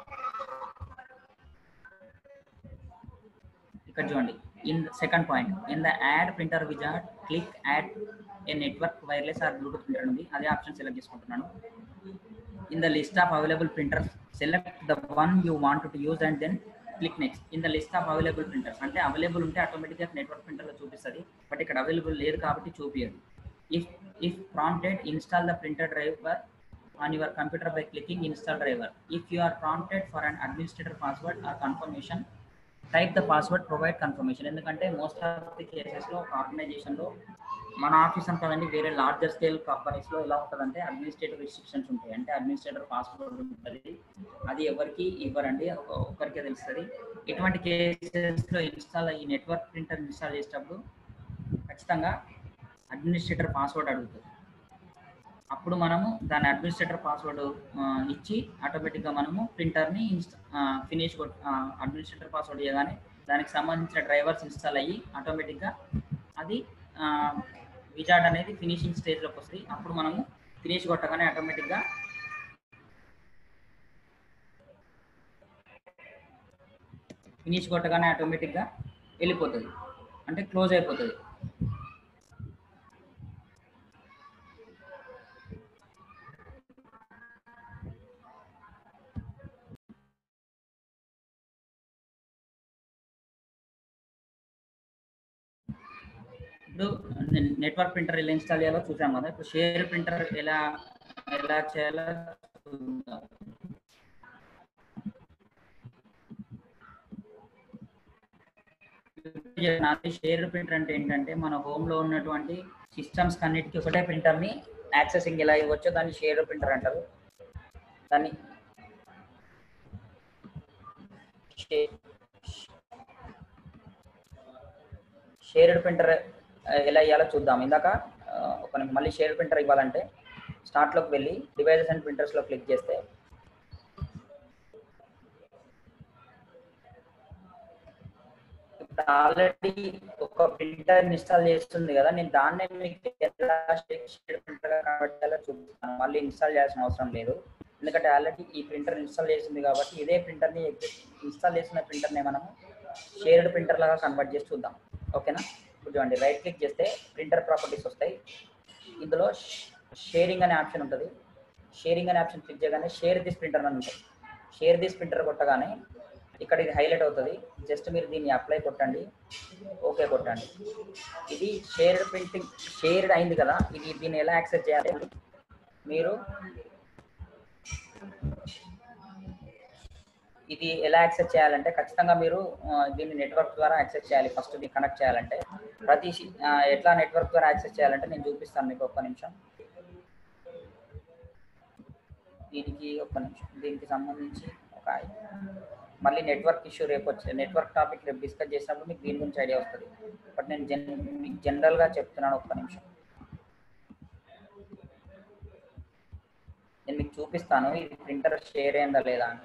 ఇక్కడ చూడండి in second point in the add printer wizard click add a network wireless or Bluetooth printer ఉంది అదే ఆప్షన్ సెలెక్ట్ చేసుకుంటున్నాను in the list of available printers select the one you want to use and then click next in the list of available printers అంటే available ఉంటే ఆటోమేటిక్గా network ప్రింటర్లో చూపిస్తుంది but ఇక్కడ available లేదు కాబట్టి చూపించదు if if prompted install the printer driver on your computer by clicking install driver. If you are prompted for an administrator password or confirmation, type the password provide confirmation ఎందుకంటే most of the కేసెస్లో ఒక ఆర్గనైజేషన్లో మన office అని కదండి వేరే larger scale కంపెనీస్లో ఎలా ఉంటుందంటే అడ్మినిస్ట్రేటివ్ రిస్ట్రిక్షన్స్ ఉంటాయి అంటే అడ్మినిస్ట్రేటర్ పాస్వర్డ్ ఉంటుంది అది ఎవరికి ఇవ్వరండి ఒక- ఒకరికే తెలుస్తుంది ఇటువంటి కేసెస్లో ఇన్స్టాల్ ఈ నెట్వర్క్ ప్రింటర్ ఇన్స్టాల్ చేసేటప్పుడు ఖచ్చితంగా అడ్మినిస్ట్రేటర్ పాస్వర్డ్ అడుగుతుంది అప్పుడు మనము దాని అడ్మినిస్ట్రేటర్ పాస్వర్డ్ ఇచ్చి ఆటోమేటిక్గా మనము ప్రింటర్ని ఫినిష్ అడ్మినిస్ట్రేటర్ పాస్వర్డ్ చేయగానే దానికి సంబంధించిన డ్రైవర్స్ ఇన్స్టాల్ అయ్యి ఆటోమేటిక్గా అది విజార్డ్ అనేది ఫినిషింగ్ స్టేజ్లోకి వస్తుంది అప్పుడు మనము ఫినిష్ కొట్టగానే ఆటోమేటిక్గా ఫినిష్ కొట్టగానే ఆటోమేటిక్గా వెళ్ళిపోతుంది అంటే క్లోజ్ అయిపోతుంది ఇప్పుడు నెట్వర్క్ ప్రింటర్ ఎలా ఇన్స్టాల్ చేయాలో చూసాం కదా ఇప్పుడు షేర్ ప్రింటర్ ఎలా ఎలా చేయాలో చూద్దాం. నాది షేర్ ప్రింటర్ అంటే ఏంటంటే మన హోమ్ లో ఉన్నటువంటి సిస్టమ్స్ అన్నిటికీ ఒకటే ప్రింటర్ ని యాక్సెసింగ్ ఎలా ఇవ్వచ్చో దాన్ని షేర్ ప్రింటర్ అంటారు దాన్ని షేర్డ్ ప్రింటర్ ఎలా ఇవ్వాలో చూద్దాం ఇందాక ఆ, ఒక నిమిషం మళ్ళీ షేర్డ్ ప్రింటర్ ఇవ్వాలంటే స్టార్ట్లోకి వెళ్ళి డివైజెస్ అండ్ ప్రింటర్స్లో క్లిక్ చేస్తే ఇప్పుడు ఆల్రెడీ ఒక ప్రింటర్ ఇన్స్టాల్ చేస్తుంది కదా నేను దాన్నే మీకు ఎలా షేర్ ప్రింటర్ గా కన్వర్ట్ చేయాలో చూపిస్తాను మళ్ళీ ఇన్స్టాల్ చేయాల్సిన అవసరం లేదు ఎందుకంటే ఆల్రెడీ ఈ ప్రింటర్ ఇన్స్టాల్ చేసింది కాబట్టి ఇదే ప్రింటర్ ని ఇన్స్టాల్ చేసిన ప్రింటర్ ని మనము షేర్డ్ ప్రింటర్ లాగా కన్వర్ట్ చేసి చూద్దాం ఓకేనా ఇప్పుడు చూడండి రైట్ క్లిక్ చేస్తే ప్రింటర్ ప్రాపర్టీస్ వస్తాయి ఇందులో షేరింగ్ అనే ఆప్షన్ ఉంటుంది షేరింగ్ అనే ఆప్షన్ క్లిక్ చేయగానే షేర్ దిస్ ప్రింటర్ అని ఉంటుంది షేర్ దిస్ ప్రింటర్ కొట్టగానే ఇక్కడ ఇది హైలైట్ అవుతుంది జస్ట్ మీరు దీన్ని అప్లై కొట్టండి ఓకే కొట్టండి ఇది షేర్డ్ ప్రింటింగ్ షేర్డ్ అయింది కదా ఇది దీన్ని ఎలా యాక్సెస్ చేయాలి మీరు ఇది ఎలా యాక్సెస్ చేయాలంటే ఖచ్చితంగా మీరు ఆ, దీన్ని నెట్వర్క్ ద్వారా యాక్సెస్ చేయాలి ఫస్ట్ దీన్ని కనెక్ట్ చేయాలంటే ప్రతి షి- ఆ, ఎట్లా నెట్వర్క్ ద్వారా యాక్సెస్ చేయాలంటే నేను చూపిస్తాను మీకు ఒక్క నిమిషం దీనికి ఒక్క నిమిషం దీనికి సంబంధించి ఒక ఐ- మళ్ళీ నెట్వర్క్ ఇష్యూ రేపు వచ్చే నెట్వర్క్ టాపిక్ రేపు డిస్కస్ చేసినప్పుడు మీకు దీని గురించి ఐడియా వస్తుంది బట్ నేను జన్ మీకు జనరల్గా చెప్తున్నాను ఒక్క నిమిషం నేను మీకు చూపిస్తాను ఇది ప్రింటర్ షేర్ అయిందా లేదా అని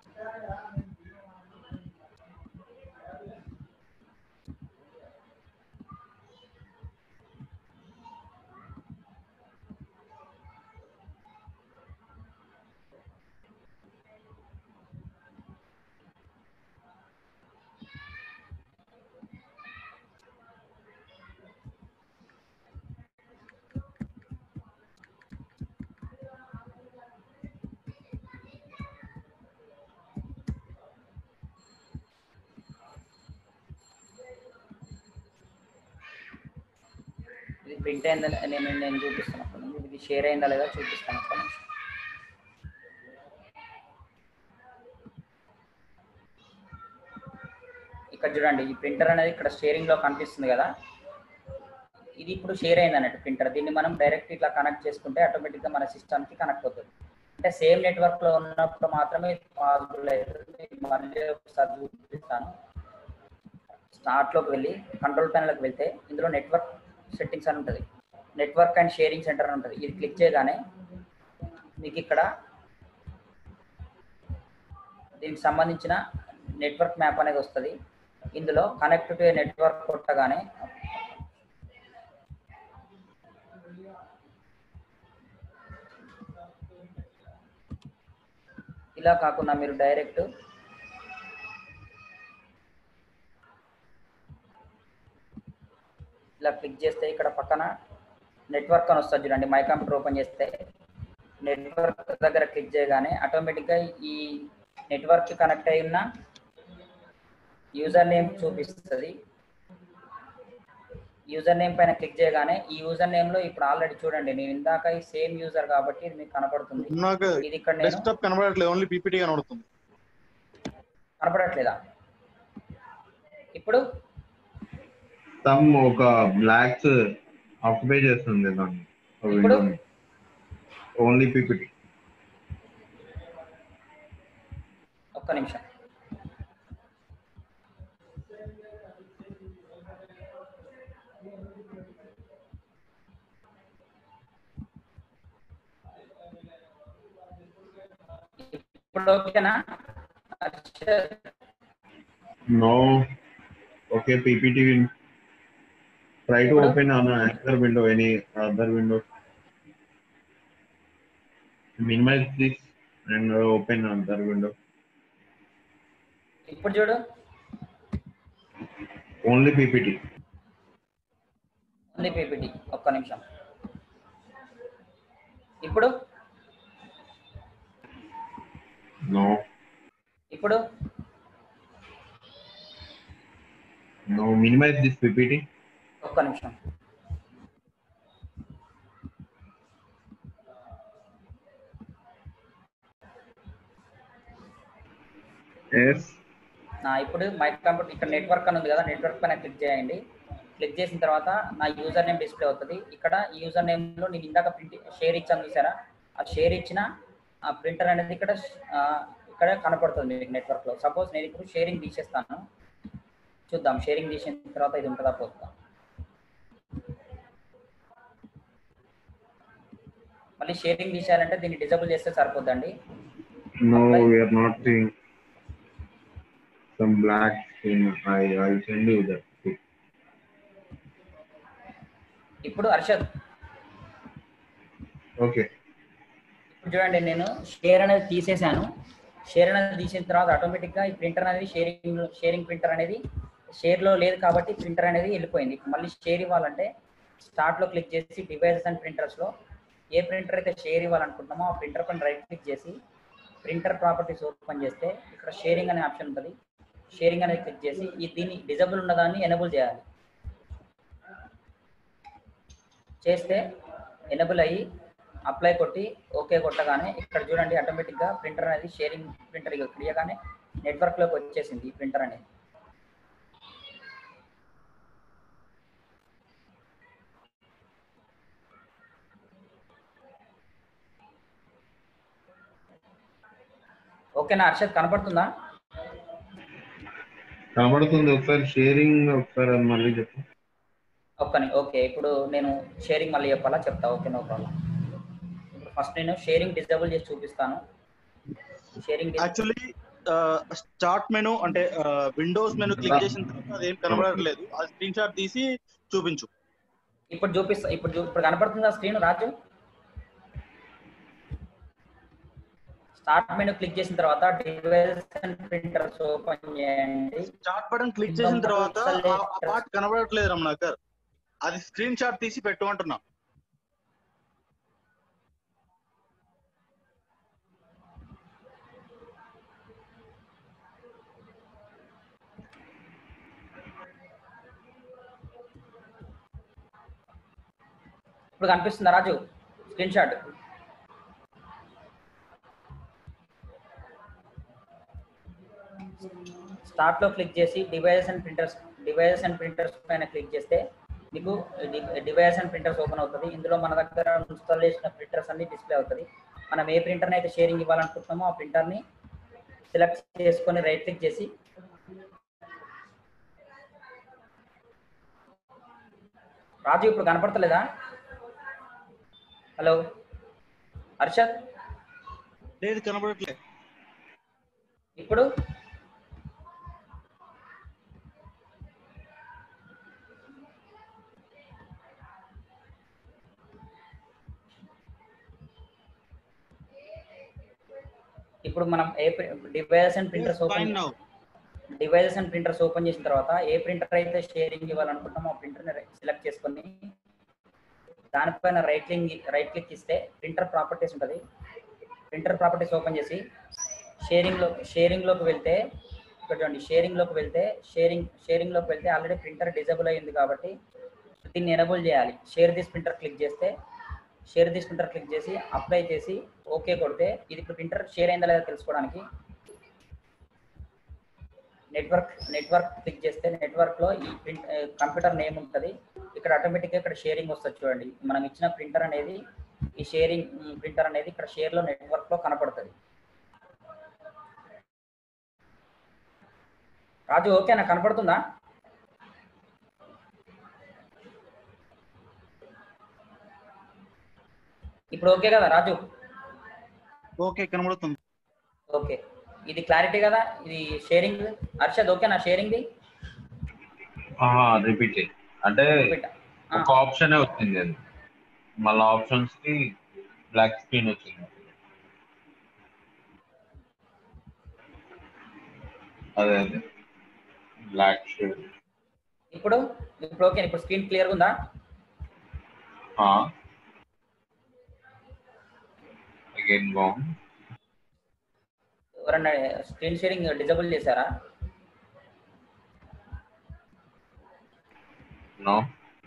ఇది ప్రింట్ అయిందా లే- నేను నేను చూపిస్తాను అక్కడ నుంచి. ఇది షేర్ అయిందా లేదా చూపిస్తాను అక్కడ నుంచి. ఇక్కడ చూడండి ఈ ప్రింటర్ అనేది ఇక్కడ షేరింగ్ లో కనిపిస్తుంది కదా ఇది ఇప్పుడు షేర్ అయింది అన్నట్టు ప్రింటర్ దీన్ని మనం డైరెక్ట్ ఇట్లా కనెక్ట్ చేసుకుంటే ఆటోమేటిక్ గా మన సిస్టమ్ కి కనెక్ట్ అవుతుంది అంటే సేమ్ నెట్వర్క్ లో ఉన్నప్పుడు మాత్రమే పాసిబుల్ అవుతుంది మళ్ళీ ఒకసారి చూపిస్తాను స్టార్ట్ లోకి వెళ్ళి కంట్రోల్ ప్యానల్కి వెళ్తే ఇందులో నెట్వర్క్ సెట్టింగ్స్ అని ఉంటుంది నెట్వర్క్ అండ్ షేరింగ్ సెంటర్ అని ఉంటుంది ఇది క్లిక్ చేయగానే మీకు ఇక్కడ దీనికి సంబంధించిన నెట్వర్క్ మ్యాప్ అనేది వస్తుంది ఇందులో కనెక్ట్ టు నెట్వర్క్ కొట్టగానే ఇలా కాకుండా మీరు డైరెక్ట్ ఇలా క్లిక్ చేస్తే ఇక్కడ పక్కన నెట్వర్క్ అని వస్తుంది చూడండి మై కంప్యూటర్ ఓపెన్ చేస్తే నెట్వర్క్ దగ్గర క్లిక్ చేయగానే ఆటోమేటిక్గా ఈ నెట్వర్క్ కనెక్ట్ అయి ఉన్న యూజర్ నేమ్ చూపిస్తుంది యూజర్ నేమ్ పైన క్లిక్ చేయగానే ఈ యూజర్ నేమ్ లో ఇప్పుడు ఆల్రెడీ చూడండి నేను ఇందాక ఈ సేమ్ యూజర్ కాబట్టి ఇది మీకు కనపడుతుంది నాకు ఇది ఇక్కడ నేను డెస్క్టాప్ కనబడట్లేదు ఓన్లీ పీపీటీ కనబడుతుంది కనపడట్లేదా ఇప్పుడు సమ్ ఒక బ్లాక్స్ ఆక్యుపై చేస్తుంది దాన్ని ఇప్పుడు? ఓన్లీ పీపీటీ ఒక్క నిమిషం ఇప్పుడు ఓకేనా no okay PPT try to open on another window any other window minimize this and uh, open another window ఇప్పుడు చూడు only ppt ఓన్లీ పీపీటీ ఒక్క నిమిషం ఇప్పుడు no ఇప్పుడు no minimize this ppt ఒక్క నిమిషం yes నా ఇప్పుడు మై కంప్యూటర్ ఇక్కడ నెట్వర్క్ అని ఉంది కదా నెట్వర్క్ పైన క్లిక్ చేయండి క్లిక్ చేసిన తర్వాత నా యూజర్ నేమ్ డిస్ప్లే అవుతుంది ఇక్కడ ఈ యూజర్ నేమ్ లో నేను ఇందాక ప్రింట్ షేర్ ఇచ్చాను చూసారా ఆ షేర్ ఇచ్చిన ఆ ప్రింటర్ అనేది ఇక్కడ ఆ, ఇక్కడ కనపడుతుంది మీకు నెట్వర్క్ లో సపోజ్ నేను ఇప్పుడు షేరింగ్ తీసేస్తాను చూద్దాం షేరింగ్ తీసిన తర్వాత ఇది ఉంటుందా పోతుందా మళ్ళీ షేరింగ్ తీసేయాలంటే దీన్ని డిజబుల్ చేస్తే సరిపోద్దండి no we are not seeing some black thing i i'll send you that ఇప్పుడు అర్షద్ okay ఇప్పుడు చూడండి నేను షేర్ అనేది తీసేశాను షేర్ అనేది తీసిన తర్వాత ఆటోమేటిక్గా ఈ ప్రింటర్ అనేది షేరింగ్ షేరింగ్ ప్రింటర్ అనేది షేర్లో లేదు కాబట్టి ప్రింటర్ అనేది వెళ్ళిపోయింది ఇప్పుడు మళ్ళీ షేర్ ఇవ్వాలంటే స్టార్ట్లో క్లిక్ చేసి డివైసెస్ అండ్ ప్రింటర్స్లో ఏ ప్రింటర్ అయితే షేర్ ఇవ్వాలనుకుంటున్నామో ఆ ప్రింటర్ పైన రైట్ క్లిక్ చేసి ప్రింటర్ ప్రాపర్టీస్ ఓపెన్ చేస్తే ఇక్కడ షేరింగ్ అనే ఆప్షన్ ఉంటుంది షేరింగ్ అనేది క్లిక్ చేసి ఈ దీన్ని డిజబుల్ ఉన్నదాన్ని ఎనబుల్ చేయాలి చేస్తే ఎనబుల్ అయ్యి అప్లై కొట్టి ఓకే కొట్టగానే ఇక్కడ చూడండి ఆటోమేటిక్గా ప్రింటర్ అనేది షేరింగ్ ప్రింటర్ క్లియర్గానే నెట్వర్క్లోకి వచ్చేసింది ఈ ప్రింటర్ అనేది ఓకేనా హర్షద్ కనపడుతుందా కనబడుతుంది ఒకసారి షేరింగ్ ఒకసారి అది మళ్ళీ చెప్పు ఒక్కని ఓకే ఇప్పుడు నేను షేరింగ్ మళ్ళీ చెప్పాలా చెప్తా ఓకే నో ప్రాబ్లం ఫస్ట్ నేను షేరింగ్ డిజేబుల్ చేసి చూపిస్తాను షేరింగ్ యాక్చువల్లీ స్టార్ట్ మెను అంటే విండోస్ మెను క్లిక్ చేసిన తర్వాత అదేం కనబడట్లేదు ఆ స్క్రీన్ షాట్ తీసి చూపించు ఇప్పుడు చూపిస్తా ఇప్పుడు చూ- ఇప్పుడు కనపడుతుందా screen Raju start menu click చేసిన తర్వాత డివైస్ అండ్ ప్రింటర్స్ ఓపెన్ చేయండి స్టార్ట్ బటన్ క్లిక్ చేసిన తర్వాత ఆ- ఆ పార్ట్ కనబడట్లేదు రమణాకర్ అది స్క్రీన్ షాట్ తీసి పెట్టు అంటున్నా ఇప్పుడు కనిపిస్తుందా రాజు స్క్రీన్ షాట్ స్టార్ట్ లో క్లిక్ చేసి device and printers device and printers పైన క్లిక్ చేస్తే మీకు డివైస్ అండ్ ప్రింటర్స్ ఓపెన్ అవుతుంది ఇందులో మన దగ్గర ఇన్స్టాల్ చేసిన ప్రింటర్స్ అన్ని డిస్ప్లే అవుతుంది మనం ఏ ప్రింటర్ని అయితే షేరింగ్ ఇవ్వాలనుకుంటున్నామో ఆ ప్రింటర్ని సెలెక్ట్ చేసుకొని రైట్ క్లిక్ చేసి రాజు ఇప్పుడు కనపడతలేదా హలో హర్షద్ లేదు కనబడట్లేదు ఇప్పుడు ఇప్పుడు మనం ఏ device and printers fine open now devices and printers open చేసిన తర్వాత ఏ ప్రింటర్ అయితే షేరింగ్ ఇవ్వాలనుకుంటామో ఆ ప్రింటర్ని సెలెక్ట్ చేసుకొని దానిపైన రైట్ క్లిక్ రైట్ క్లిక్ ఇస్తే ప్రింటర్ ప్రాపర్టీస్ ఉంటుంది ప్రింటర్ ప్రాపర్టీస్ ఓపెన్ చేసి షేరింగ్లో షేరింగ్లోకి వెళ్తే ఇక్కడ చూడండి షేరింగ్లోకి వెళ్తే షేరింగ్ షేరింగ్లోకి వెళ్తే ఆల్రెడీ ప్రింటర్ డిజేబుల్ అయ్యింది కాబట్టి దీన్ని ఎనబుల్ చేయాలి షేర్ దిస్ ప్రింటర్ క్లిక్ చేస్తే షేర్ దిస్ ప్రింటర్ క్లిక్ చేసి అప్లై చేసి ఓకే కొడితే ఇది ఇప్పుడు ప్రింటర్ షేర్ అయిందా లేదా తెలుసుకోవడానికి నెట్వర్క్ నెట్వర్క్ క్లిక్ చేస్తే నెట్వర్క్ లో ఈ ప్రింట్ కంప్యూటర్ నేమ్ ఉంటుంది ఇక్కడ ఆటోమేటిక్ గా ఇక్కడ షేరింగ్ వస్తుంది చూడండి మనం ఇచ్చిన ప్రింటర్ అనేది ఈ షేరింగ్ ప్రింటర్ అనేది ఇక్కడ షేర్ లో నెట్వర్క్ లో కనపడుతుంది రాజు ఓకేనా కనపడుతుందా ఇప్పుడు ఓకే కదా రాజు ఓకే కనబడుతుంది ఓకే ఇది క్లారిటీ కదా ఇది షేరింగ్ హర్షద్ ఓకేనా షేరింగ్ది రిపీట్ చేయి అంటే పెట్ట. ఆ. ఒక ఆప్షనే వచ్చింది అది మళ్ళీ ఆప్షన్స్ కి బ్లాక్ స్క్రీన్ వచ్చింది అదే అదే బ్లాక్ షేడ్ ఇప్పుడు ఇప్పుడు ఓకే ఇప్పుడు స్క్రీన్ క్లియర్ ఉందా అగైన్ బాగుంది ఎవరన్నా స్క్రీన్ షేరింగ్ డిజబుల్ చేశారా నో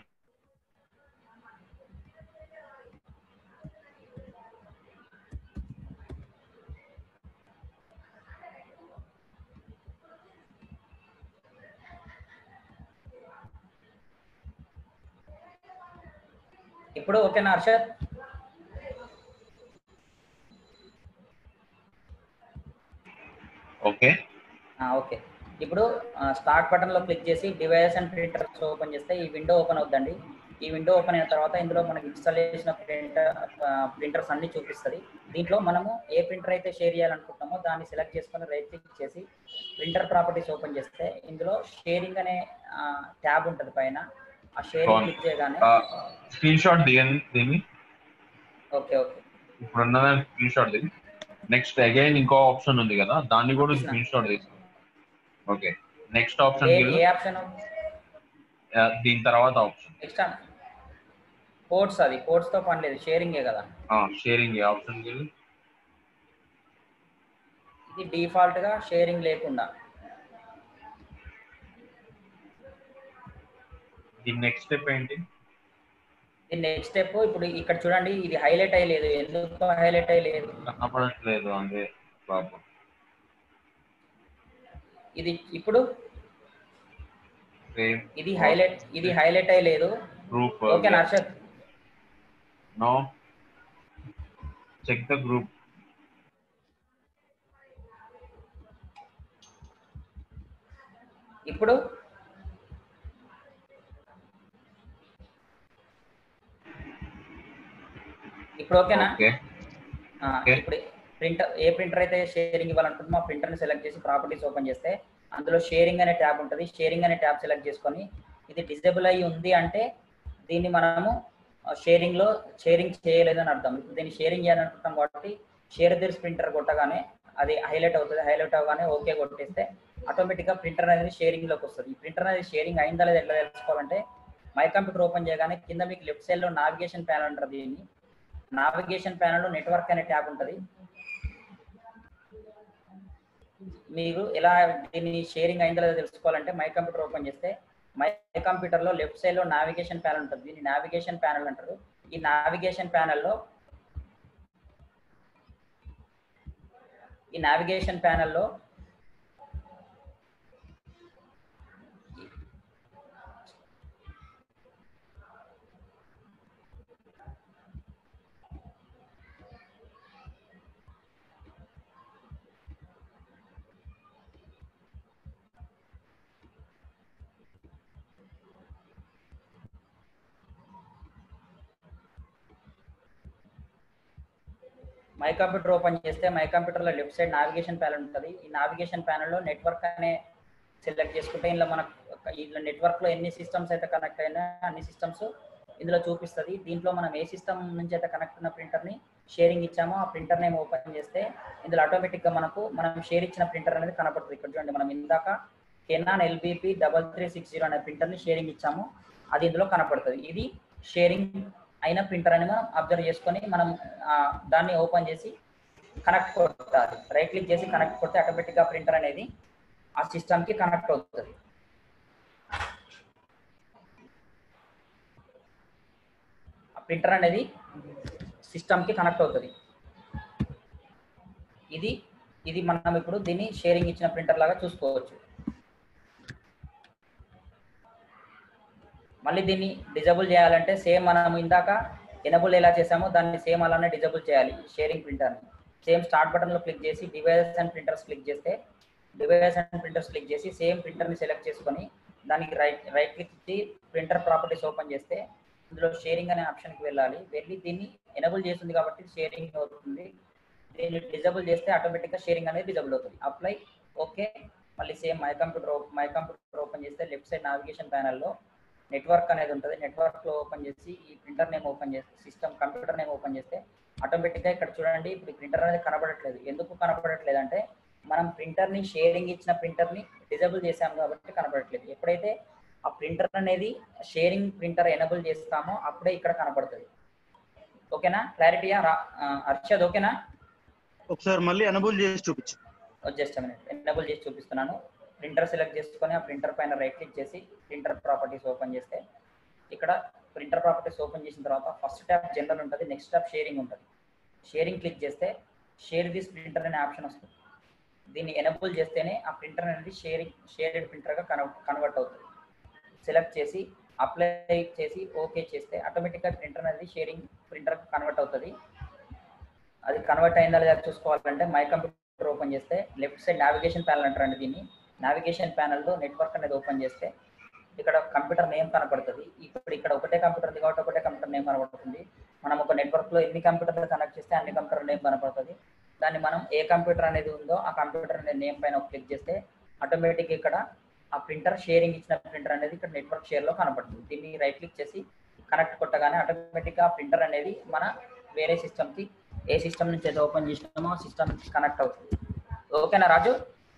ఇప్పుడు ఓకేనా హర్షద్ ఓకే ఆ, ఓకే ఇప్పుడు స్టార్ట్ బటన్ లో క్లిక్ చేసి డివైస్ అండ్ ప్రింటర్స్ ఓపెన్ చేస్తే ఈ విండో ఓపెన్ అవుతుందండి ఈ విండో ఓపెన్ అయిన తర్వాత ఇందులో మనకి ఇన్స్టాల్ చేసిన ప్రింటర్ ప్రింటర్స్ అన్ని చూపిస్తుంది దీంట్లో మనము ఏ ప్రింటర్ అయితే షేర్ చేయాలనుకుంటున్నామో దాన్ని సెలెక్ట్ చేసుకొని రైట్ క్లిక్ చేసి ప్రింటర్ ప్రాపర్టీస్ ఓపెన్ చేస్తే ఇందులో షేరింగ్ అనే ట్యాబ్ ఉంటుంది పైన ఆ షేరింగ్ క్లిక్ చేయగానే స్క్రీన్ షాట్ దిగండి దీన్ని ఓకే ఓకే ఇప్పుడు ఉన్నదాన్ని స్క్రీన్ షాట్ దిగి నెక్స్ట్ అగైన్ ఇంకో ఆప్షన్ ఉంది కదా దాన్ని కూడా స్క్రీన్ షాట్ తీసుకో ఓకే నెక్స్ట్ ఆప్షన్ ఏ ఏ ఆప్షన్ దీని తర్వాత ఆప్షన్ నెక్స్ట్ కోడ్స్ అది కోడ్స్ తో పని లేదు షేరింగే కదా షేరింగ్ ఆప్షన్ ఇది డిఫాల్ట్ గా షేరింగ్ లేకుండా దీని నెక్స్ట్ స్టెప్ ఏంటి దీని నెక్స్ట్ స్టెప్ ఇప్పుడు ఇక్కడ చూడండి ఇది హైలైట్ అయ్యలేదు ఎందుకు హైలైట్ అయ్యలేదు కనపడట్లేదు అందే బాబు ఇది ఇప్పుడు సేమ్ ఇది హైలైట్ ఇది హైలైట్ అయ్యలేదు group okay Harshad no check the group ఇప్పుడు ఇప్పుడు ఓకేనా ఓకే ఆ, Okay. ఇప్పుడు ప్రింటర్ ఏ ప్రింటర్ అయితే షేరింగ్ ఇవ్వాలనుకుంటున్నామో ఆ ప్రింటర్ని సెలెక్ట్ చేసి ప్రాపర్టీస్ ఓపెన్ చేస్తే అందులో షేరింగ్ అనే ట్యాబ్ ఉంటుంది షేరింగ్ అనే ట్యాబ్ సెలెక్ట్ చేసుకొని ఇది డిజేబుల్ అయ్యి ఉంది అంటే దీన్ని మనము షేరింగ్ లో షేరింగ్ చేయలేదు అని అర్థం ఇప్పుడు దీన్ని షేరింగ్ చేయాలనుకుంటాం కాబట్టి షేర్ దిర్స్ ప్రింటర్ కొట్టగానే అది హైలైట్ అవుతుంది హైలైట్ అవగానే ఓకే కొట్టేస్తే ఆటోమేటిక్ గా ప్రింటర్ అనేది షేరింగ్ లోకి వస్తుంది ఈ ప్రింటర్ అనేది షేరింగ్ అయిందా లేదా ఎట్లా తెలుసుకోవాలంటే మై కంప్యూటర్ ఓపెన్ చేయగానే కింద మీకు లెఫ్ట్ సైడ్ లో నావిగేషన్ ప్యానల్ ఉంటుంది దీన్ని నావిగేషన్ ప్యానల్ లో నెట్వర్క్ అనే ట్యాబ్ ఉంటుంది మీరు ఎలా దీన్ని షేరింగ్ అయిందో లేదో తెలుసుకోవాలంటే మై కంప్యూటర్ ఓపెన్ చేస్తే మై కంప్యూటర్ లో లెఫ్ట్ సైడ్ లో నావిగేషన్ ప్యానల్ ఉంటుంది దీన్ని నావిగేషన్ ప్యానల్ అంటారు ఈ నావిగేషన్ ప్యానల్లో ఈ నావిగేషన్ ప్యానల్లో మై కంప్యూటర్ ఓపెన్ చేస్తే మై కంప్యూటర్లో లెఫ్ట్ సైడ్ నావిగేషన్ ప్యానల్ ఉంటుంది ఈ నావిగేషన్ ప్యానల్లో నెట్వర్క్ అనే సెలెక్ట్ చేసుకుంటే ఇందులో మనకు ఇందులో నెట్వర్క్లో ఎన్ని సిస్టమ్స్ అయితే కనెక్ట్ అయినా అన్ని సిస్టమ్స్ ఇందులో చూపిస్తుంది దీంట్లో మనం ఏ సిస్టమ్ నుంచి అయితే కనెక్ట్ ఉన్న ప్రింటర్ని షేరింగ్ ఇచ్చామో ఆ ప్రింటర్ నేమ్ ఓపెన్ చేస్తే ఇందులో ఆటోమేటిక్గా మనకు మనం షేర్ ఇచ్చిన ప్రింటర్ అనేది కనపడుతుంది ఇక్కడ చూడండి మనం ఇందాక Canon LBP double three six zero అనే ప్రింటర్ని షేరింగ్ ఇచ్చాము అది ఇందులో కనపడుతుంది ఇది షేరింగ్ అయిన ప్రింటర్ అని మనం అబ్జర్వ్ చేసుకొని మనం ఆ, దాన్ని ఓపెన్ చేసి కనెక్ట్ కొట్టాలి రైట్ క్లిక్ చేసి కనెక్ట్ కొడితే ఆటోమేటిక్గా ప్రింటర్ అనేది ఆ సిస్టమ్కి కనెక్ట్ అవుతుంది ఆ ప్రింటర్ అనేది సిస్టమ్కి కనెక్ట్ అవుతుంది ఇది ఇది మనం ఇప్పుడు దీన్ని షేరింగ్ ఇచ్చిన ప్రింటర్ లాగా చూసుకోవచ్చు మళ్ళీ దీన్ని డిజబుల్ చేయాలంటే సేమ్ మనం ఇందాక ఎనబుల్ ఎలా చేసామో దాన్ని సేమ్ అలానే డిజబుల్ చేయాలి షేరింగ్ ప్రింటర్ని సేమ్ స్టార్ట్ బటన్లో క్లిక్ చేసి డివైస్ అండ్ ప్రింటర్స్ క్లిక్ చేస్తే డివైస్ అండ్ ప్రింటర్స్ క్లిక్ చేసి సేమ్ ప్రింటర్ని సెలెక్ట్ చేసుకొని దానికి రైట్ రైట్ క్లిక్ ఇచ్చి ప్రింటర్ ప్రాపర్టీస్ ఓపెన్ చేస్తే ఇందులో షేరింగ్ అనే ఆప్షన్కి వెళ్ళాలి వెళ్ళి దీన్ని ఎనబుల్ చేస్తుంది కాబట్టి షేరింగ్ అవుతుంది దీన్ని డిజబుల్ చేస్తే ఆటోమేటిక్గా షేరింగ్ అనేది డిజబుల్ అవుతుంది అప్లై ఓకే మళ్ళీ same my computer my computer open చేస్తే లెఫ్ట్ సైడ్ నావిగేషన్ ప్యానల్లో నెట్వర్క్ అనేది ఉంటుంది నెట్వర్క్ లో ఓపెన్ చేసి ఈ ప్రింటర్ నేమ్ ఓపెన్ చేస్తే సిస్టమ్ కంప్యూటర్ నేమ్ ఓపెన్ చేస్తే ఆటోమేటిక్ గా ఇక్కడ చూడండి ఇప్పుడు ప్రింటర్ అనేది కనబడట్లేదు ఎందుకు కనబడట్లేదు అంటే మనం ప్రింటర్ ని షేరింగ్ ఇచ్చిన ప్రింటర్ ని డిజబుల్ చేసాం కాబట్టి కనబడట్లేదు ఎప్పుడైతే ఆ ప్రింటర్ అనేది షేరింగ్ ప్రింటర్ ఎనబుల్ చేస్తామో అప్పుడే ఇక్కడ కనపడుతుంది ఓకేనా క్లారిటీయా అర్షద్ ఓకేనా ఒకసారి మళ్ళీ అనుభూతి చేసి చూపించు జస్ట్ మినిట్ ఎనబుల్ చేసి చూపిస్తున్నాను ప్రింటర్ సెలెక్ట్ చేసుకొని ఆ ప్రింటర్ పైన రైట్ క్లిక్ చేసి ప్రింటర్ ప్రాపర్టీస్ ఓపెన్ చేస్తే ఇక్కడ ప్రింటర్ ప్రాపర్టీస్ ఓపెన్ చేసిన తర్వాత ఫస్ట్ ట్యాబ్ జనరల్ ఉంటుంది నెక్స్ట్ ట్యాబ్ షేరింగ్ ఉంటుంది షేరింగ్ క్లిక్ చేస్తే షేర్ దిస్ ప్రింటర్ అనే ఆప్షన్ వస్తుంది దీన్ని ఎనబుల్ చేస్తేనే ఆ ప్రింటర్ అనేది షేరింగ్ షేర్డ్ ప్రింటర్గా కన కన్వర్ట్ అవుతుంది సెలెక్ట్ చేసి అప్లై చేసి ఓకే చేస్తే ఆటోమేటిక్గా ప్రింటర్ అనేది షేరింగ్ ప్రింటర్ కన్వర్ట్ అవుతుంది అది కన్వర్ట్ అయిందా లేదా చూసుకోవాలంటే మై కంప్యూటర్ ఓపెన్ చేస్తే లెఫ్ట్ సైడ్ నావిగేషన్ ప్యానల్ అంటారండి దీన్ని నావిగేషన్ ప్యానల్లో నెట్వర్క్ అనేది ఓపెన్ చేస్తే ఇక్కడ కంప్యూటర్ నేమ్ కనపడుతుంది ఇప్పుడు ఇక్కడ ఒకటే కంప్యూటర్ ఉంది కాబట్టి ఒకటే కంప్యూటర్ నేమ్ కనపడుతుంది మనం ఒక నెట్వర్క్ లో ఎన్ని కంప్యూటర్లు కనెక్ట్ చేస్తే అన్ని కంప్యూటర్ నేమ్ కనపడుతుంది దాన్ని మనం ఏ కంప్యూటర్ అనేది ఉందో ఆ కంప్యూటర్ అనే నేమ్ పైన క్లిక్ చేస్తే ఆటోమేటిక్ ఇక్కడ ఆ ప్రింటర్ షేరింగ్ ఇచ్చిన ప్రింటర్ అనేది ఇక్కడ నెట్వర్క్ షేర్ లో కనపడుతుంది దీన్ని రైట్ క్లిక్ చేసి కనెక్ట్ కొట్టగానే ఆటోమేటిక్ గా ప్రింటర్ అనేది మన వేరే సిస్టమ్ కి ఏ సిస్టమ్ నుంచి అయితే ఓపెన్ చేసినామో ఆ సిస్టమ్ కనెక్ట్ అవుతుంది ఓకేనా రాజు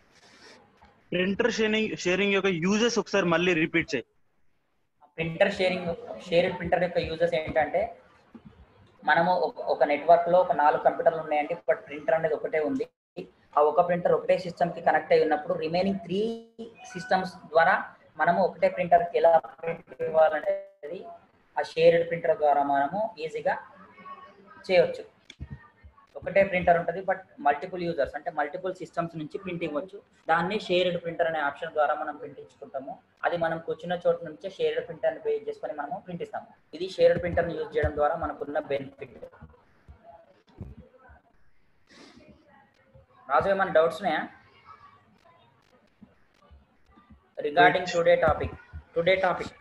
ప్రింటర్ షేరింగ్ షేరింగ్ యొక్క యూజెస్ ఒకసారి మళ్ళీ రిపీట్ చేయి ప్రింటర్ షేరింగ్ షేర్డ్ ప్రింటర్ యొక్క యూజెస్ ఏంటంటే మనము ఒక- ఒక నెట్వర్క్ లో ఒక నాలుగు కంప్యూటర్లు ఉన్నాయండి బట్ ప్రింటర్ అనేది ఒకటే ఉంది ఆ ఒక ప్రింటర్ ఒకటే సిస్టమ్ కి కనెక్ట్ అయి ఉన్నప్పుడు రిమైనింగ్ త్రీ సిస్టమ్స్ ద్వారా మనము ఒకటే ప్రింటర్ కి ఎలా ప్రింట్ ఇవ్వాలనేది ఆ షేర్డ్ ప్రింటర్ ద్వారా మనము ఈజీగా చేయవచ్చు ఒకటే ప్రింటర్ ఉంటుంది బట్ మల్టిపుల్ యూజర్స్ అంటే మల్టిపుల్ సిస్టమ్స్ నుంచి ప్రింట్ ఇవ్వచ్చు దాన్ని షేర్డ్ ప్రింటర్ అనే ఆప్షన్ ద్వారా మనం ప్రింట్ ఇచ్చుకుంటాము అది మనం కూర్చున్న చోటు నుంచే షేర్డ్ ప్రింటర్ ని బేస్ చేసుకొని మనము ప్రింట్ ఇస్తాము ఇది షేర్డ్ ప్రింటర్ ని యూజ్ చేయడం ద్వారా మనకున్న బెనిఫిట్ రాజు ఏమైనా డౌట్స్ ఉన్నాయా regarding today topic today topic